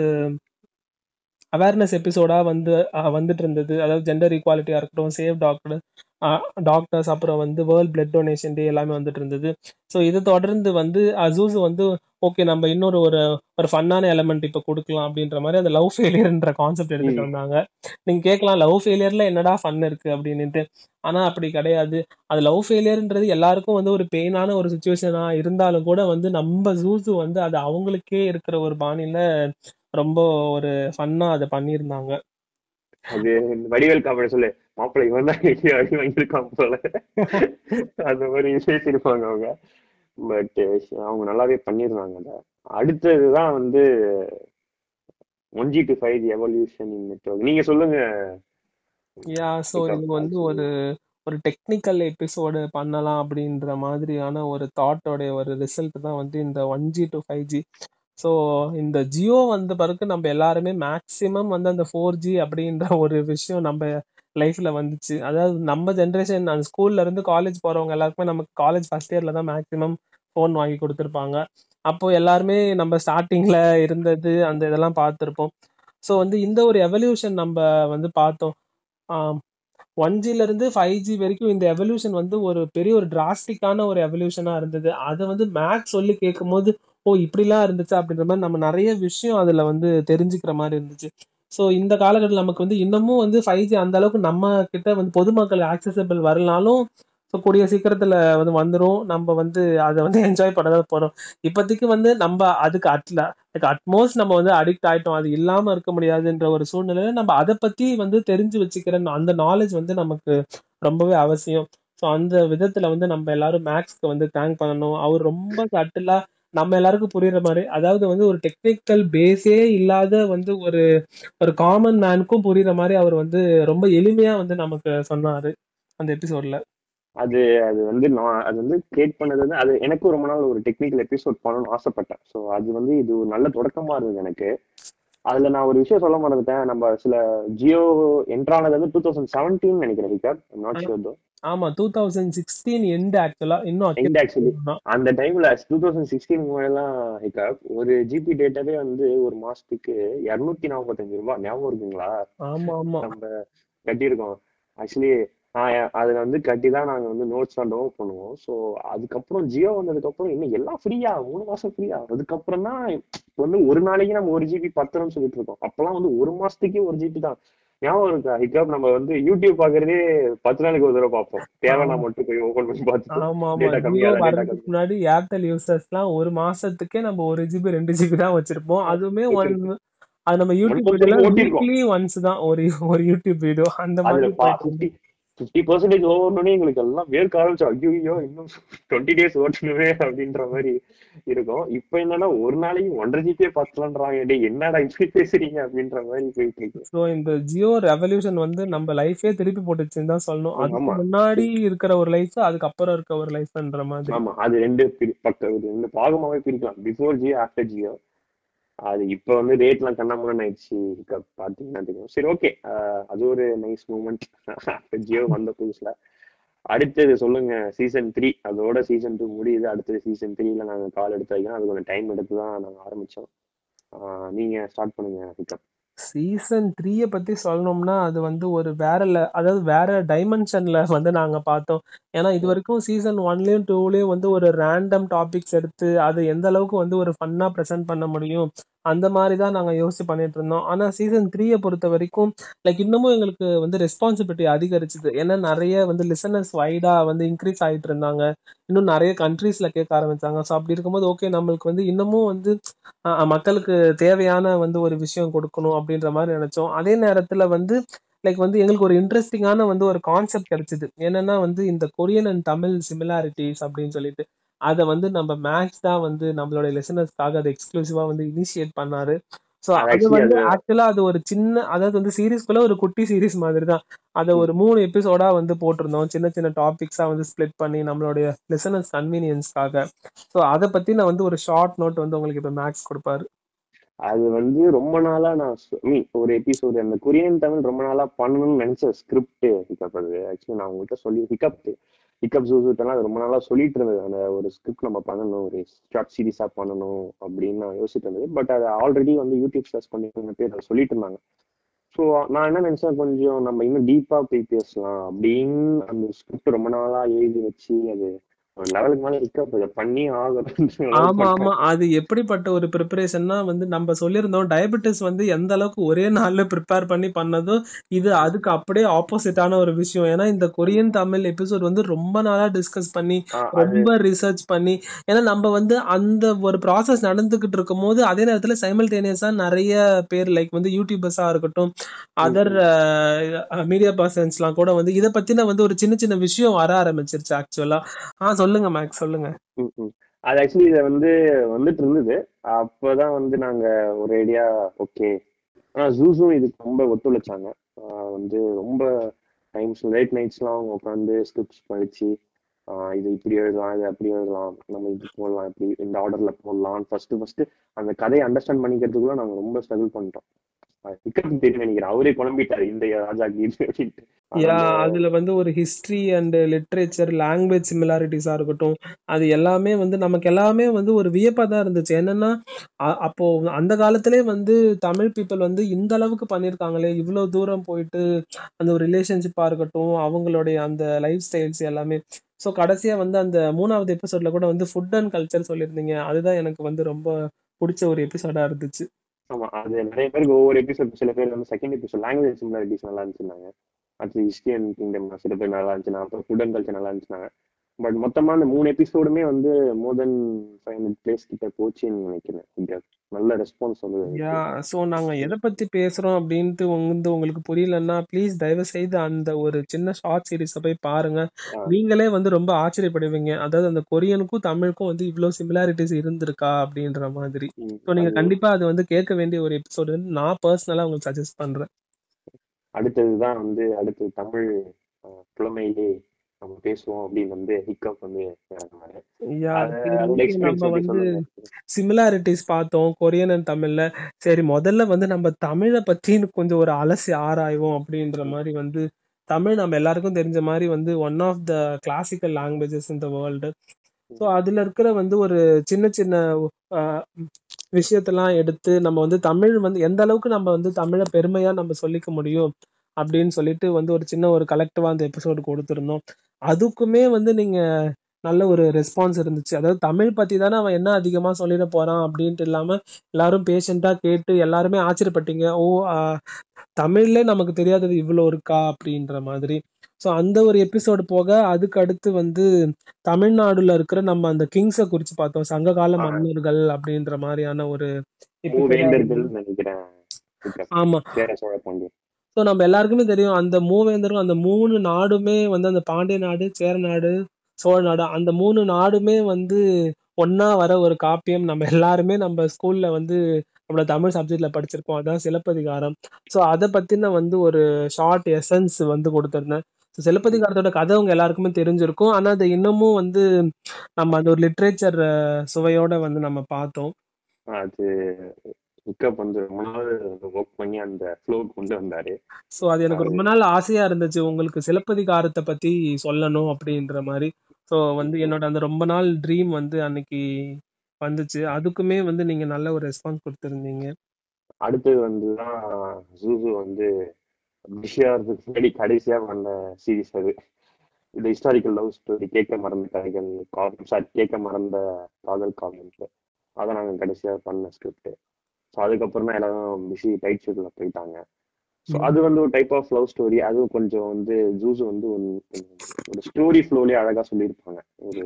B: அவேர்னஸ் எபிசோடா வந்து அஹ், வந்துட்டு இருந்தது அதாவது ஜெண்டர் ஈக்குவாலிட்டியா இருக்கட்டும் சேவ் டாக்டர் டாக்டர்ஸ் அப்புறம் வந்து வேர்ல்ட் பிளட் டொனேஷன் டே எல்லாமே வந்துட்டு இருந்தது ஸோ இதை தொடர்ந்து வந்து அசூஸ் வந்து ஓகே நம்ம இன்னொரு ஒரு ஒரு ஃபன்னான எலமெண்ட் இப்போ கொடுக்கலாம் அப்படின்ற மாதிரி அந்த லவ் ஃபெயிலியர்ன்ற கான்செப்ட் எடுத்துட்டு வந்தாங்க நீங்க கேட்கலாம் லவ் ஃபெயிலியர்ல என்னடா ஃபன் இருக்கு அப்படின்னுட்டு ஆனா அப்படி கிடையாது அது லவ் ஃபெயிலியர்ன்றது எல்லாருக்கும் வந்து ஒரு பெயினான ஒரு சுச்சுவேஷனா இருந்தாலும் கூட வந்து நம்ம ஜூஸு வந்து அது அவங்களுக்கே இருக்கிற ஒரு பாணியில ரொம்ப ஒரு ஃபன்னா அதை பண்ணியிருந்தாங்க
A: அது இந்த வடிவேல் காமெடி சொல்லு மாப்பிள்ளை இவன் தான் எங்கேயோ அடி வாங்கியிருக்கான் போல அந்த மாதிரி பேசியிருப்பாங்க அவங்க பட் அவங்க நல்லாவே பண்ணியிருந்தாங்க அதை அடுத்ததுதான் வந்து one G to five evolution in network நீங்க சொல்லுங்க
B: யா ஸோ இது வந்து ஒரு ஒரு டெக்னிக்கல் எபிசோடு பண்ணலாம் அப்படின்ற மாதிரியான ஒரு தாட்டோடைய ஒரு ரிசல்ட் தான் வந்து இந்த one G to five G so இந்த ஜியோ வந்த பிறகு நம்ம எல்லாருமே மேக்ஸிமம் வந்து அந்த ஃபோர் ஜி அப்படின்ற ஒரு விஷயம் நம்ம லைஃப்ல வந்துச்சு அதாவது நம்ம ஜென்ரேஷன் அந்த ஸ்கூல்ல இருந்து காலேஜ் போறவங்க எல்லாருக்குமே நமக்கு காலேஜ் ஃபர்ஸ்ட் இயர்ல தான் மேக்ஸிமம் ஃபோன் வாங்கி கொடுத்துருப்பாங்க அப்போ எல்லாருமே நம்ம ஸ்டார்டிங்ல இருந்தது அந்த இதெல்லாம் பார்த்துருப்போம் ஸோ வந்து இந்த ஒரு எவல்யூஷன் நம்ம வந்து பார்த்தோம் ஒன் ஜில இருந்து ஃபைவ் ஜி வரைக்கும் இந்த எவல்யூஷன் வந்து ஒரு பெரிய ஒரு டிராஸ்டிக்கான ஒரு எவல்யூஷனா இருந்தது அதை வந்து மேக்ஸ் சொல்லி கேட்கும் போது ஓ இப்படிலாம் இருந்துச்சு அப்படின்ற மாதிரி நம்ம நிறைய விஷயம் அதுல வந்து தெரிஞ்சுக்கிற மாதிரி இருந்துச்சு ஸோ இந்த காலகட்டத்தில் நமக்கு வந்து இன்னமும் வந்து ஃபைவ் ஜி அந்த அளவுக்கு நம்ம கிட்ட வந்து பொதுமக்கள் ஆக்சசபிள் வரலனாலும் ஸோ கூடிய சீக்கிரத்துல வந்து வந்துடும் நம்ம வந்து அதை வந்து என்ஜாய் பண்ண தான் போறோம் இப்போதைக்கு வந்து நம்ம அதுக்கு அட்ல அட்மோஸ்ட் நம்ம வந்து அடிக்ட் ஆயிட்டோம் அது இல்லாம இருக்க முடியாதுன்ற ஒரு சூழ்நிலையில நம்ம அதை பத்தி வந்து தெரிஞ்சு வச்சுக்கிற அந்த நாலேஜ் வந்து நமக்கு ரொம்பவே அவசியம் ஸோ அந்த விதத்துல வந்து நம்ம எல்லாரும் மேக்ஸ்க்கு வந்து தேங்க் பண்ணணும் அவர் ரொம்ப சட்டிலா நம்ம எல்லாருக்கும் புரியுற மாதிரி அதாவது வந்து ஒரு டெக்னிக்கல் பேஸே இல்லாத வந்து ஒரு ஒரு காமன் மேனுக்கும் புரியுற மாதிரி அவர் வந்து ரொம்ப எளிமையா வந்து நமக்கு சொன்னாரு அந்த எபிசோட்ல
A: அது அது வந்து நான் அது வந்து கிரியேட் பண்ணது வந்து அது எனக்கும் ரொம்ப நாள் ஒரு டெக்னிக்கல் எபிசோட் பண்ணணும்னு ஆசைப்பட்டேன் ஸோ அது வந்து இது ஒரு நல்ல தொடக்கமா இருந்தது எனக்கு அதுல நான் ஒரு விஷயம் சொல்ல மறந்துட்டேன் நம்ம சில ஜியோ என்ட்ரானது வந்து டூ தௌசண்ட் செவன்டீன் நினைக்கிறேன் விகார் நாட் ஷூர் தோ
B: ஆமா டூ தௌசண்ட் சிக்ஸ்டீன் எண்ட் ஆக்சுவலா இன்னும்
A: எண்ட் ஆக்சுவலி அந்த டைம்ல டூ தௌசண்ட் சிக்ஸ்டீன் முன்னாடிலாம் ஹிகாப் ஒரு ஜிபி டேட்டாவே வந்து ஒரு மாசத்துக்கு இருநூத்தி நாற்பத்தஞ்சு ரூபாய் ஞாபகம் இருக்குங்களா
B: ஆமா ஆமா
A: நம்ம கட்டியிருக்கோம் ஆக்சுவலி நான் அதுல வந்து கட்டி தான் நாங்க வந்து நோட்ஸ் தான் டவுன்லோட் பண்ணுவோம் ஸோ அதுக்கப்புறம் ஜியோ வந்ததுக்கு அப்புறம் இன்னும் எல்லாம் ஃப்ரீயா மூணு மாசம் ஃப்ரீயா அதுக்கப்புறம் தான் இப்ப வந்து ஒரு நாளைக்கு நம்ம ஒரு ஜிபி பத்துறோம்னு சொல்லிட்டு இருக்கோம் அப்பெல்லாம் வந்து ஒரு மாசத்துக்கே ஒரு ஜிபி தான் ஞாபகம் இருக்கா ஹிகாப் நம்ம வந்து யூடியூப் பாக்குறதே பத்து நாளைக்கு ஒரு தடவை பார்ப்போம் தேவைன்னா மட்டும் போய் ஓபன் பண்ணி பார்த்துட்டு
B: ஆமா ஆமா
A: டேட்டா
B: ஜியோ
A: கம்மியா டேட்டா
B: வரதுக்கு
A: கம்மி
B: முன்னாடி ஏர்டெல் யூசர்ஸ்லாம் ஒரு மாசத்துக்கே நம்ம ஒரு ஜிபி ரெண்டு ஜிபி தான் வச்சிருப்போம் அதுவுமே ஒன்
A: வச்சிருக்கோம்
B: அது நம்ம யூடியூப்
A: ஒன்
B: வீடியோல
A: ஓட்டிருக்கோம்
B: வீக்லி ஒன்ஸ் தான் ஒரு ஒரு யூடியூப் வீடியோ அந்த
A: அதுல
B: மாதிரி போயிட்டு
A: ஃபிஃப்டி ஃபிஃப்டி பர்சன்டேஜ் ஓவர்னே எங்களுக்கு எல்லாம் வேர்க்க ஆரம்பிச்சோம் ஐயோ இன்னும் டுவெண்ட்டி டேஸ் ஓட்டணுமே அப்படின்ற மாதிரி இருக்கும் இப்ப என்னன்னா ஒரு நாளைக்கு ஒன்றரை ஜிபியே பத்தலன்றாங்க டே என்னடா இப்படி பேசுறீங்க அப்படின்ற மாதிரி போயிட்டு இருக்கு
B: ஸோ இந்த ஜியோ ரெவல்யூஷன் வந்து நம்ம லைஃபே திருப்பி போட்டுச்சுன்னு தான் சொல்லணும் அதுக்கு
A: ஆமா
B: முன்னாடி இருக்கிற ஒரு லைஃப் அதுக்கப்புறம் இருக்க ஒரு லைஃப்ன்ற மாதிரி
A: ஆமா அது ரெண்டு பிரி- பக்க இது ரெண்டு பாகமாவே பிரிக்கலாம் பிஃபோர் ஜியோ ஆஃப்டர் ஜியோ அது இப்ப வந்து ரேட்லாம் கண்ணாமூலன் ஆயிடுச்சு இக்க பாத்தீங்கன்னா தெரியும் சரி ஓகே அது ஒரு நைஸ் மூமெண்ட் ஆஃப்டர் ஜியோ வந்த புதுசுல அடுத்தது சொல்லுங்க சீசன் த்ரீ அதோட சீசன் டூ முடியுது அடுத்தது சீசன் த்ரீல நாங்க கால் எடுத்து வைக்கிறோம் அது கொஞ்சம் டைம் எடுத்து தான் நாங்க ஆரம்பிச்சோம் ஆஹ் நீங்க ஸ்டார்ட் பண்ணுங்க ஹிக்கப்
B: சீசன் த்ரீய பத்தி சொல்லணும்னா அது வந்து ஒரு வேற le- அதாவது வேற டைமென்ஷன்ல வந்து நாங்க பார்த்தோம் ஏன்னா இது வரைக்கும் சீசன் ஒன்லயும் டூலயும் வந்து ஒரு ரேண்டம் டாபிக்ஸ் எடுத்து அது எந்த அளவுக்கு வந்து ஒரு ஃபன்னா ப்ரெசென்ட் பண்ண முடியும் அந்த மாதிரி தான் நாங்க யோசிச்சு பண்ணிட்டு இருந்தோம் ஆனா சீசன் த்ரீய பொறுத்த வரைக்கும் லைக் இன்னமும் எங்களுக்கு வந்து ரெஸ்பான்சிபிலிட்டி அதிகரிச்சுது ஏன்னா நிறைய வந்து லிசனர்ஸ் வைடா வந்து இன்க்ரீஸ் ஆயிட்டு இருந்தாங்க இன்னும் நிறைய கண்ட்ரீஸ்ல கேட்க ஆரம்பிச்சாங்க ஸோ அப்படி இருக்கும்போது ஓகே நம்மளுக்கு வந்து இன்னமும் வந்து அஹ், மக்களுக்கு தேவையான வந்து ஒரு விஷயம் கொடுக்கணும் அப்படின்ற மாதிரி நினைச்சோம் அதே நேரத்துல வந்து லைக் வந்து எங்களுக்கு ஒரு இன்ட்ரெஸ்டிங்கான வந்து ஒரு கான்செப்ட் கிடைச்சது என்னன்னா வந்து இந்த கொரியன் அண்ட் தமிழ் சிமிலாரிட்டிஸ் அப்படின்னு சொல்லிட்டு அதை வந்து நம்ம மேக்ஸ் தான் வந்து நம்மளோட லெசனர்ஸ்க்காக அதை எக்ஸ்க்ளூசிவா வந்து இனிஷியேட் பண்ணாரு ஸோ
A: அது
B: அது
A: ஆக்சுவலி
B: வந்து
A: அது
B: ஆக்சுவலா அது ஒரு சின்ன அதாவது வந்து சீரீஸ்க்குள்ள ஒரு குட்டி சீரீஸ் மாதிரி தான் அதை
A: ம்,
B: ஒரு மூணு எபிசோடா வந்து போட்டிருந்தோம் சின்ன சின்ன டாபிக்ஸா வந்து ஸ்ப்ளிட் பண்ணி நம்மளுடைய லிசனர்ஸ் கன்வீனியன்ஸ்க்காக ஸோ அதை பத்தி நான் வந்து ஒரு ஷார்ட் நோட் வந்து உங்களுக்கு இப்போ மேக்ஸ் கொடுப்பாரு
A: அது வந்து ரொம்ப நாளா நான் மீன் ஒரு எபிசோடு அந்த கொரியன் தமிழ் ரொம்ப நாளா பண்ணணும்னு நினைச்ச ஸ்கிரிப்ட் ஹிக்கப் அது ஆக்சுவலி நான் உங்ககிட்ட சொல்லி ஹிக்கப் ஹிக்கப் ஜூசூட்டெல்லாம் அது ரொம்ப நாளா சொல்லிட்டு இருந்தது அந்த ஒரு ஸ்கிரிப்ட் நம்ம பண்ணணும் ஒரு ஷார்ட் சீரிஸா பண்ணணும் அப்படின்னு நான் யோசிச்சுட்டு இருந்தது பட் அது ஆல்ரெடி வந்து யூடியூப் சர்ச் பண்ணி நிறைய பேர் அதை சொல்லிட்டு இருந்தாங்க ஸோ நான் என்ன நினைச்சேன் கொஞ்சம் நம்ம இன்னும் டீப்பா போய் பேசலாம் அப்படின்னு அந்த ஸ்கிரிப்ட் ரொம்ப நாளா எழுதி வச்சு அது ஒரு லெவலுக்கு மேல ஹிக்கப் இதை பண்ணி ஆகணும்ன்ற அளவுக்கு
B: ஆமா ஆமா
A: பண்ணிட்டேன்
B: அது எப்படிப்பட்ட ஒரு ப்ரிப்பரேஷன்னா வந்து நம்ம சொல்லியிருந்தோம் டயபெட்டிஸ் வந்து எந்த அளவுக்கு ஒரே நாள்ல ப்ரிப்பேர் பண்ணி பண்ணதோ இது அதுக்கு அப்படியே ஆப்போசிட்டான ஒரு விஷயம் ஏன்னா இந்த கொரியன் தமிழ் எபிசோட் வந்து ரொம்ப நாளா டிஸ்கஸ் பண்ணி
A: ஆஹ் அது
B: ரொம்ப ரிசர்ச் பண்ணி ஏன்னா நம்ம வந்து அந்த ஒரு ப்ராசஸ் நடந்துகிட்டு இருக்கும் போது அதே நேரத்துல சைமல்டேனியஸா நிறைய பேர் லைக் வந்து யூடியூபர்ஸா இருக்கட்டும்
A: ம்,
B: அதர்
A: ம்.
B: மீடியா பர்சன்ஸ்லாம் கூட வந்து இதை பத்தின வந்து ஒரு சின்ன சின்ன விஷயம் வர ஆரம்பிச்சிருச்சு ஆக்சுவலா ஆ சொல்லுங்க மேக்ஸ் சொல்லுங்க
A: ம், ம். அது ஆக்சுவலி இதை வந்து வந்துட்டு இருந்தது அப்பதான் வந்து நாங்க ஒரு ஐடியா ஓகே ஆனா ஜூஸும் இதுக்கு ரொம்ப ஒத்துழைச்சாங்க ஆஹ் வந்து ரொம்ப டைம்ஸ் லேட் நைட்ஸ்லாம் அவங்க உட்காந்து ஸ்கிரிப்ட்ஸ் படிச்சு ஆஹ் இது இப்படி எழுதலாம் இது அப்படி எழுதலாம் நம்ம இது போடலாம் இப்படி இந்த ஆர்டர்ல போடலாம் ஃபர்ஸ்ட் ஃபர்ஸ்ட் அந்த கதையை அண்டர்ஸ்டாண்ட் பண்ணிக்கிறதுக்குள்ள நாங்க ரொம்ப ஸ்ட்ரகிள் பண்ணிட்டோம் டிக்கெட் தெரியும் நினைக்கிறேன் அவரே குழம்பிட்டாரு இந்த ராஜா கீது அப்படின்ட்டு
B: யா
A: அந்த
B: அதுல வந்து ஒரு ஹிஸ்டரி அண்ட் லிட்ரேச்சர் லாங்குவேஜ் சிமிலாரிட்டிஸா இருக்கட்டும் அது எல்லாமே வந்து நமக்கு எல்லாமே வந்து ஒரு வியப்பா தான் இருந்துச்சு என்னன்னா அ- அப்போ அந்த காலத்திலே வந்து தமிழ் பீப்புள் வந்து இந்த அளவுக்கு பண்ணியிருக்காங்களே இவ்வளவு தூரம் போயிட்டு அந்த ஒரு ரிலேஷன்ஷிப்பா இருக்கட்டும் அவங்களுடைய அந்த லைஃப் ஸ்டைல்ஸ் எல்லாமே ஸோ கடைசியா வந்து அந்த மூணாவது எபிசோட்ல கூட வந்து ஃபுட் அண்ட் கல்ச்சர் சொல்லியிருந்தீங்க அதுதான் எனக்கு வந்து ரொம்ப பிடிச்ச ஒரு எபிசோடா இருந்துச்சு
A: ஆமா அது நிறைய பேருக்கு ஒவ்வொரு எபிசோட் சில பேர் வந்து செகண்ட் எபிசோட் லாங்குவேஜ் சிமிலாரிட்டிஸ் நல்லா இருந்துச்சுனாங்க அடுத்து ஹிஸ்டரி அண்ட் கிங்டம் சில பேர் நல்லா இருந்துச்சுன்னா அப்புறம் ஃபுட் அண்ட் கல்ச்சர் நல்லா இருந்துச்சுனாங்க பட் மொத்தமா அந்த மூணு எபிசோடுமே வந்து more than five hundred plays கிட்ட போச்சுன்னு நினைக்கிறேன் இங்க நல்ல ரெஸ்பான்ஸ் வந்து
B: யா
A: இருக்கு
B: ஸோ நாங்க எதை பத்தி பேசுறோம் அப்படின்ட்டு வந்து உங்களுக்கு புரியலன்னா ப்ளீஸ் தயவு செய்து அந்த ஒரு சின்ன ஷார்ட் சீரிஸை போய் பாருங்க
A: ஆஹ்
B: நீங்களே வந்து ரொம்ப ஆச்சரியப்படுவீங்க அதாவது அந்த கொரியனுக்கும் தமிழுக்கும் வந்து இவ்வளவு சிமிலாரிட்டிஸ் இருந்திருக்கா அப்படின்ற மாதிரி
A: உம்
B: ஸோ நீங்க
A: அது
B: கண்டிப்பா அது வந்து கேட்க வேண்டிய ஒரு எபிசோடு நான் பர்சனலா உங்களுக்கு சஜஸ்ட் பண்றேன்
A: அடுத்ததுதான் வந்து அடுத்து தமிழ் ஆஹ் புலமையிலே நம்ம பேசுவோம் அப்படின்னு வந்து ஹிக்கப் வந்து இறங்குனாரு
B: யா
A: அது
B: சரி
A: அதோட
B: ஓகே
A: எக்ஸ்பீரியன்ஸ்
B: நம்ம
A: எப்படி
B: வந்து
A: சொல்லுங்க
B: சிமிலாரிட்டிஸ் பார்த்தோம் கொரியன் அண்ட் தமிழ்ல சரி முதல்ல வந்து நம்ம தமிழை பத்தி கொஞ்சம் ஒரு அலசி ஆராய்வோம் அப்படின்ற
A: ம்,
B: மாதிரி வந்து தமிழ் நம்ம எல்லாருக்கும் தெரிஞ்ச மாதிரி வந்து one of the classical languages in the world so
A: ம்,
B: அதுல இருக்கிற வந்து ஒரு சின்ன சின்ன ஆஹ், விஷயத்தெல்லாம் எடுத்து நம்ம வந்து தமிழ் வந்து எந்த அளவுக்கு நம்ம வந்து தமிழை பெருமையா நம்ம சொல்லிக்க முடியும் அப்படின்னு சொல்லிட்டு வந்து ஒரு சின்ன ஒரு கலெக்டிவா அந்த எபிசோடு கொடுத்துருந்தோம் அதுக்குமே வந்து நீங்க நல்ல ஒரு ரெஸ்பான்ஸ் இருந்துச்சு அதாவது தமிழ் பத்தி தானே அவன் என்ன அதிகமா சொல்லிட போறான் அப்படின்ட்டு இல்லாம எல்லாரும் பேஷண்டா கேட்டு எல்லாருமே ஆச்சரியப்பட்டீங்க ஓ ஆஹ், தமிழ்ல நமக்கு தெரியாதது இவ்வளோ இருக்கா அப்படின்ற மாதிரி ஸோ அந்த ஒரு எபிசோடு போக அதுக்கு அடுத்து வந்து தமிழ்நாடுல இருக்கிற நம்ம அந்த கிங்ஸை குறிச்சு பார்த்தோம் சங்ககால
A: ஆஹ்
B: மன்னர்கள் அப்படின்ற மாதிரியான ஒரு எபிசோடா
A: மூவேந்தர்கள்
B: இருந்தது
A: நினைக்கிறேன் ஹிக்கப்
B: ஆமா
A: சேர சோழ பாண்டியன்
B: ஸோ நம்ம எல்லாருக்குமே தெரியும் அந்த மூவேந்தரும் அந்த மூணு நாடுமே வந்து அந்த பாண்டிய நாடு சேர நாடு சோழ நாடு அந்த மூணு நாடுமே வந்து ஒண்ணா வர ஒரு காப்பியம் நம்ம எல்லாருமே நம்ம ஸ்கூல்ல வந்து நம்மளோட தமிழ் சப்ஜெக்ட்ல படிச்சிருப்போம் அதான் சிலப்பதிகாரம் ஸோ அதை பத்தின வந்து ஒரு ஷார்ட் எசன்ஸ் வந்து கொடுத்திருந்தேன் So, சிலப்பதிகாரத்தோட கதை உங்க எல்லாருக்குமே தெரிஞ்சிருக்கும் ஆனா அது இன்னமும் வந்து நம்ம அந்த ஒரு லிட்ரேச்சர் சுவையோட வந்து நம்ம பார்த்தோம்
A: அது பிக்கப் வந்து ரொம்ப நாள் ஒர்க் பண்ணி அந்த ஃப்ளோ கொண்டு வந்தாரு
B: ஸோ அது எனக்கு ரொம்ப நாள் ஆசையா இருந்துச்சு உங்களுக்கு சிலப்பதிகாரத்தை பத்தி சொல்லணும் அப்படின்ற மாதிரி ஸோ வந்து என்னோட அந்த ரொம்ப நாள் ட்ரீம் வந்து அன்னைக்கு வந்துச்சு அதுக்குமே வந்து நீங்க நல்ல ஒரு ரெஸ்பான்ஸ் கொடுத்துருந்தீங்க
A: அடுத்தது வந்து தான் ஜூசு வந்து பிஷியாருக்கு முன்னாடி கடைசியா பண்ண சீரிஸ் அது இது ஹிஸ்டாரிக்கல் லவ் ஸ்டோரி கேட்க மறந்த கதைகள் காலம் சாரி கேட்க மறந்த காதல் காலம் அதை நாங்கள் கடைசியா பண்ண ஸ்கிரிப்ட் ஸோ அதுக்கப்புறம் தான் எல்லாரும் பிஸி டைட் ஷூட்ல போயிட்டாங்க ஸோ அது வந்து ஒரு டைப் ஆஃப் லவ் ஸ்டோரி அதுவும் கொஞ்சம் வந்து ஜூஸ் வந்து ஒரு ஒரு ஸ்டோரி ஃப்ளோலயே அழகா சொல்லியிருப்பாங்க ஒரு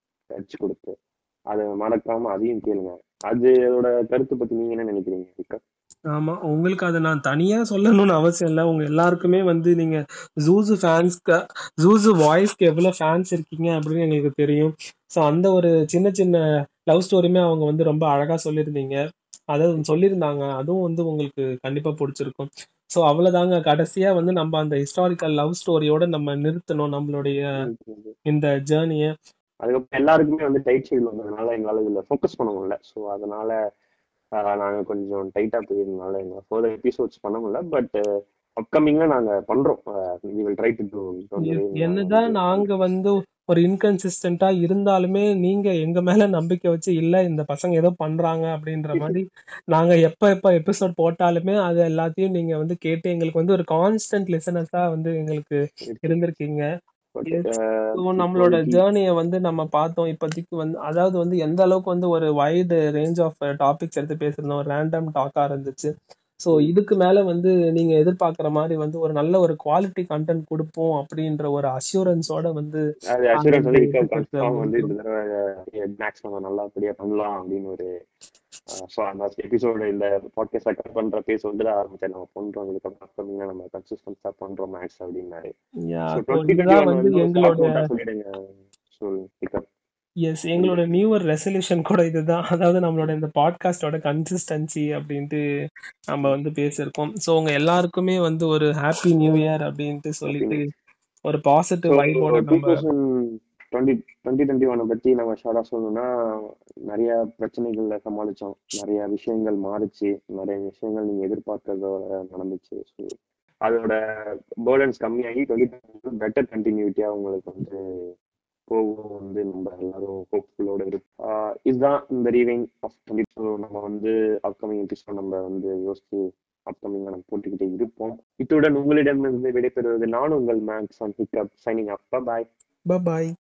A: டச் கொடுத்து அதை மறக்காம அதையும் கேளுங்க அது அதோட கருத்து பத்தி நீங்க என்ன நினைக்கிறீங்க விக்கர்
B: ஆமா உங்களுக்கு அதை நான் தனியா சொல்லணும்னு அவசியம் இல்லை உங்க எல்லாருக்குமே வந்து நீங்க ஜூசு ஃபேன்ஸ்க்கு ஜூசு வாய்ஸ்க்கு எவ்வளவு ஃபேன்ஸ் இருக்கீங்க அப்படின்னு எங்களுக்கு தெரியும் ஸோ அந்த ஒரு சின்ன சின்ன லவ் ஸ்டோரியுமே அவங்க வந்து ரொம்ப அழகா சொல்லியிருந்தீங்க அதாவது சொல்லியிருந்தாங்க அதுவும் வந்து உங்களுக்கு கண்டிப்பா பிடிச்சிருக்கும் ஸோ அவ்வளவுதாங்க கடைசியா வந்து நம்ம அந்த ஹிஸ்டாரிக்கல் லவ் ஸ்டோரியோட நம்ம நிறுத்தணும் நம்மளுடைய இந்த ஜேர்னியை
A: அதுக்கப்புறம் எல்லாருக்குமே வந்து டைட் ஷீல் வந்ததுனால எங்களால இதுல ஃபோக்கஸ் பண்ண முடியல ஸோ அதனால ஆஹ், நாங்க கொஞ்சம் டைட்டா போயிருந்தனால எங்க ஃபர்தர் எபிசோட்ஸ் பண்ண முடியல பட் அப்கமிங்ல நாங்க பண்றோம் we will try to do
B: என்னதான் நாங்க வந்து ஒரு இன்கன்சிஸ்டன்டா இருந்தாலுமே நீங்க எங்க மேல நம்பிக்கை வச்சு இல்ல இந்த பசங்க ஏதோ பண்றாங்க அப்படின்ற மாதிரி நாங்க எப்ப எப்ப எபிசோட் போட்டாலுமே அது எல்லாத்தையும் நீங்க வந்து கேட்டு எங்களுக்கு வந்து ஒரு கான்ஸ்டன்ட் லிசனஸா வந்து எங்களுக்கு இருந்திருக்கீங்க Yes. So, நம்மளோட ஜேர்னியை வந்து நம்ம பார்த்தோம் இப்போதைக்கு வந்து அதாவது வந்து எந்த அளவுக்கு வந்து ஒரு வைடு ரேஞ்ச் ஆஃப் டாபிக்ஸ் எடுத்து பேசியிருந்தோம் ரேண்டம் டாக்கா இருந்துச்சு ஸோ இதுக்கு மேல வந்து நீங்க எதிர்பார்க்குற மாதிரி வந்து ஒரு நல்ல ஒரு குவாலிட்டி கண்டென்ட் கொடுப்போம் அப்படின்ற ஒரு அஷூரன்ஸோட வந்து
A: அது அஷூரன்ஸ் வந்து
B: அந்த
A: கன்ஃபார்ம் வந்து இந்த தடவை மேக்ஸ் நம்ம நல்லபடியா பண்ணலாம் அப்படின்னு ஒரு ஸோ அந்த எபிசோடு இந்த பாட்காஸ்ட் கட் பண்ற பேஸ் வந்து ஆரம்பிச்சேன் நம்ம பண்றோம் இதுக்கப்புறம் அப்கமிங்ல நம்ம கன்சிஸ்டன்ஸா பண்றோம் மேக்ஸ் அப்படின்னாரு
B: Yeah,
A: ஸோ
B: so
A: டுவெண்ட்டி
B: இதுதான்
A: டுவெண்ட்டி
B: வந்து
A: வந்து
B: எங்களோட
A: எங்களோட சொல்லிடுங்க சொல் பிக்கப்
B: எஸ் எங்களோட நியூ இயர் ரெசல்யூஷன் கூட இதுதான் அதாவது நம்மளோட இந்த பாட்காஸ்டோட கன்சிஸ்டன்சி அப்படின்ட்டு நம்ம வந்து பேசியிருக்கோம் ஸோ உங்க எல்லாருக்குமே வந்து ஒரு ஹாப்பி நியூ இயர் அப்படின்ட்டு சொல்லிட்டு ஒரு பாசிட்டிவ் வைபோட
A: டூ
B: நம்ம
A: தௌசண்ட் டுவெண்ட்டி டுவெண்ட்டி டுவெண்ட்டி ஒனை பத்தி நம்ம ஷார்டா சொல்லணும்னா நிறைய பிரச்சனைகள்ல சமாளிச்சோம் நிறைய விஷயங்கள் மாறுச்சு நிறைய விஷயங்கள் நீங்க எதிர்பார்க்கறதோட நடந்துச்சு ஸோ அதோட பேர்டன்ஸ் கம்மியாகி டுவெண்ட்டி பெட்டர் கண்டினியூட்டியா உங்களுக்கு வந்து போகும் வந்து நம்ம எல்லாரும் ஹோப்ஃபுல்லோட இருக்கும் இதுதான் இந்த ரீவிங் ஆஃப் டுவெண்ட்டி நம்ம வந்து அப்கமிங் எபிசோட் நம்ம வந்து யோசிச்சு அப்கமிங்ல நம்ம போட்டுக்கிட்டே இருப்போம் இத்துடன் உங்களிடமிருந்து விடைபெறுவது நான் உங்கள் Max and pickup signing up bye
B: bye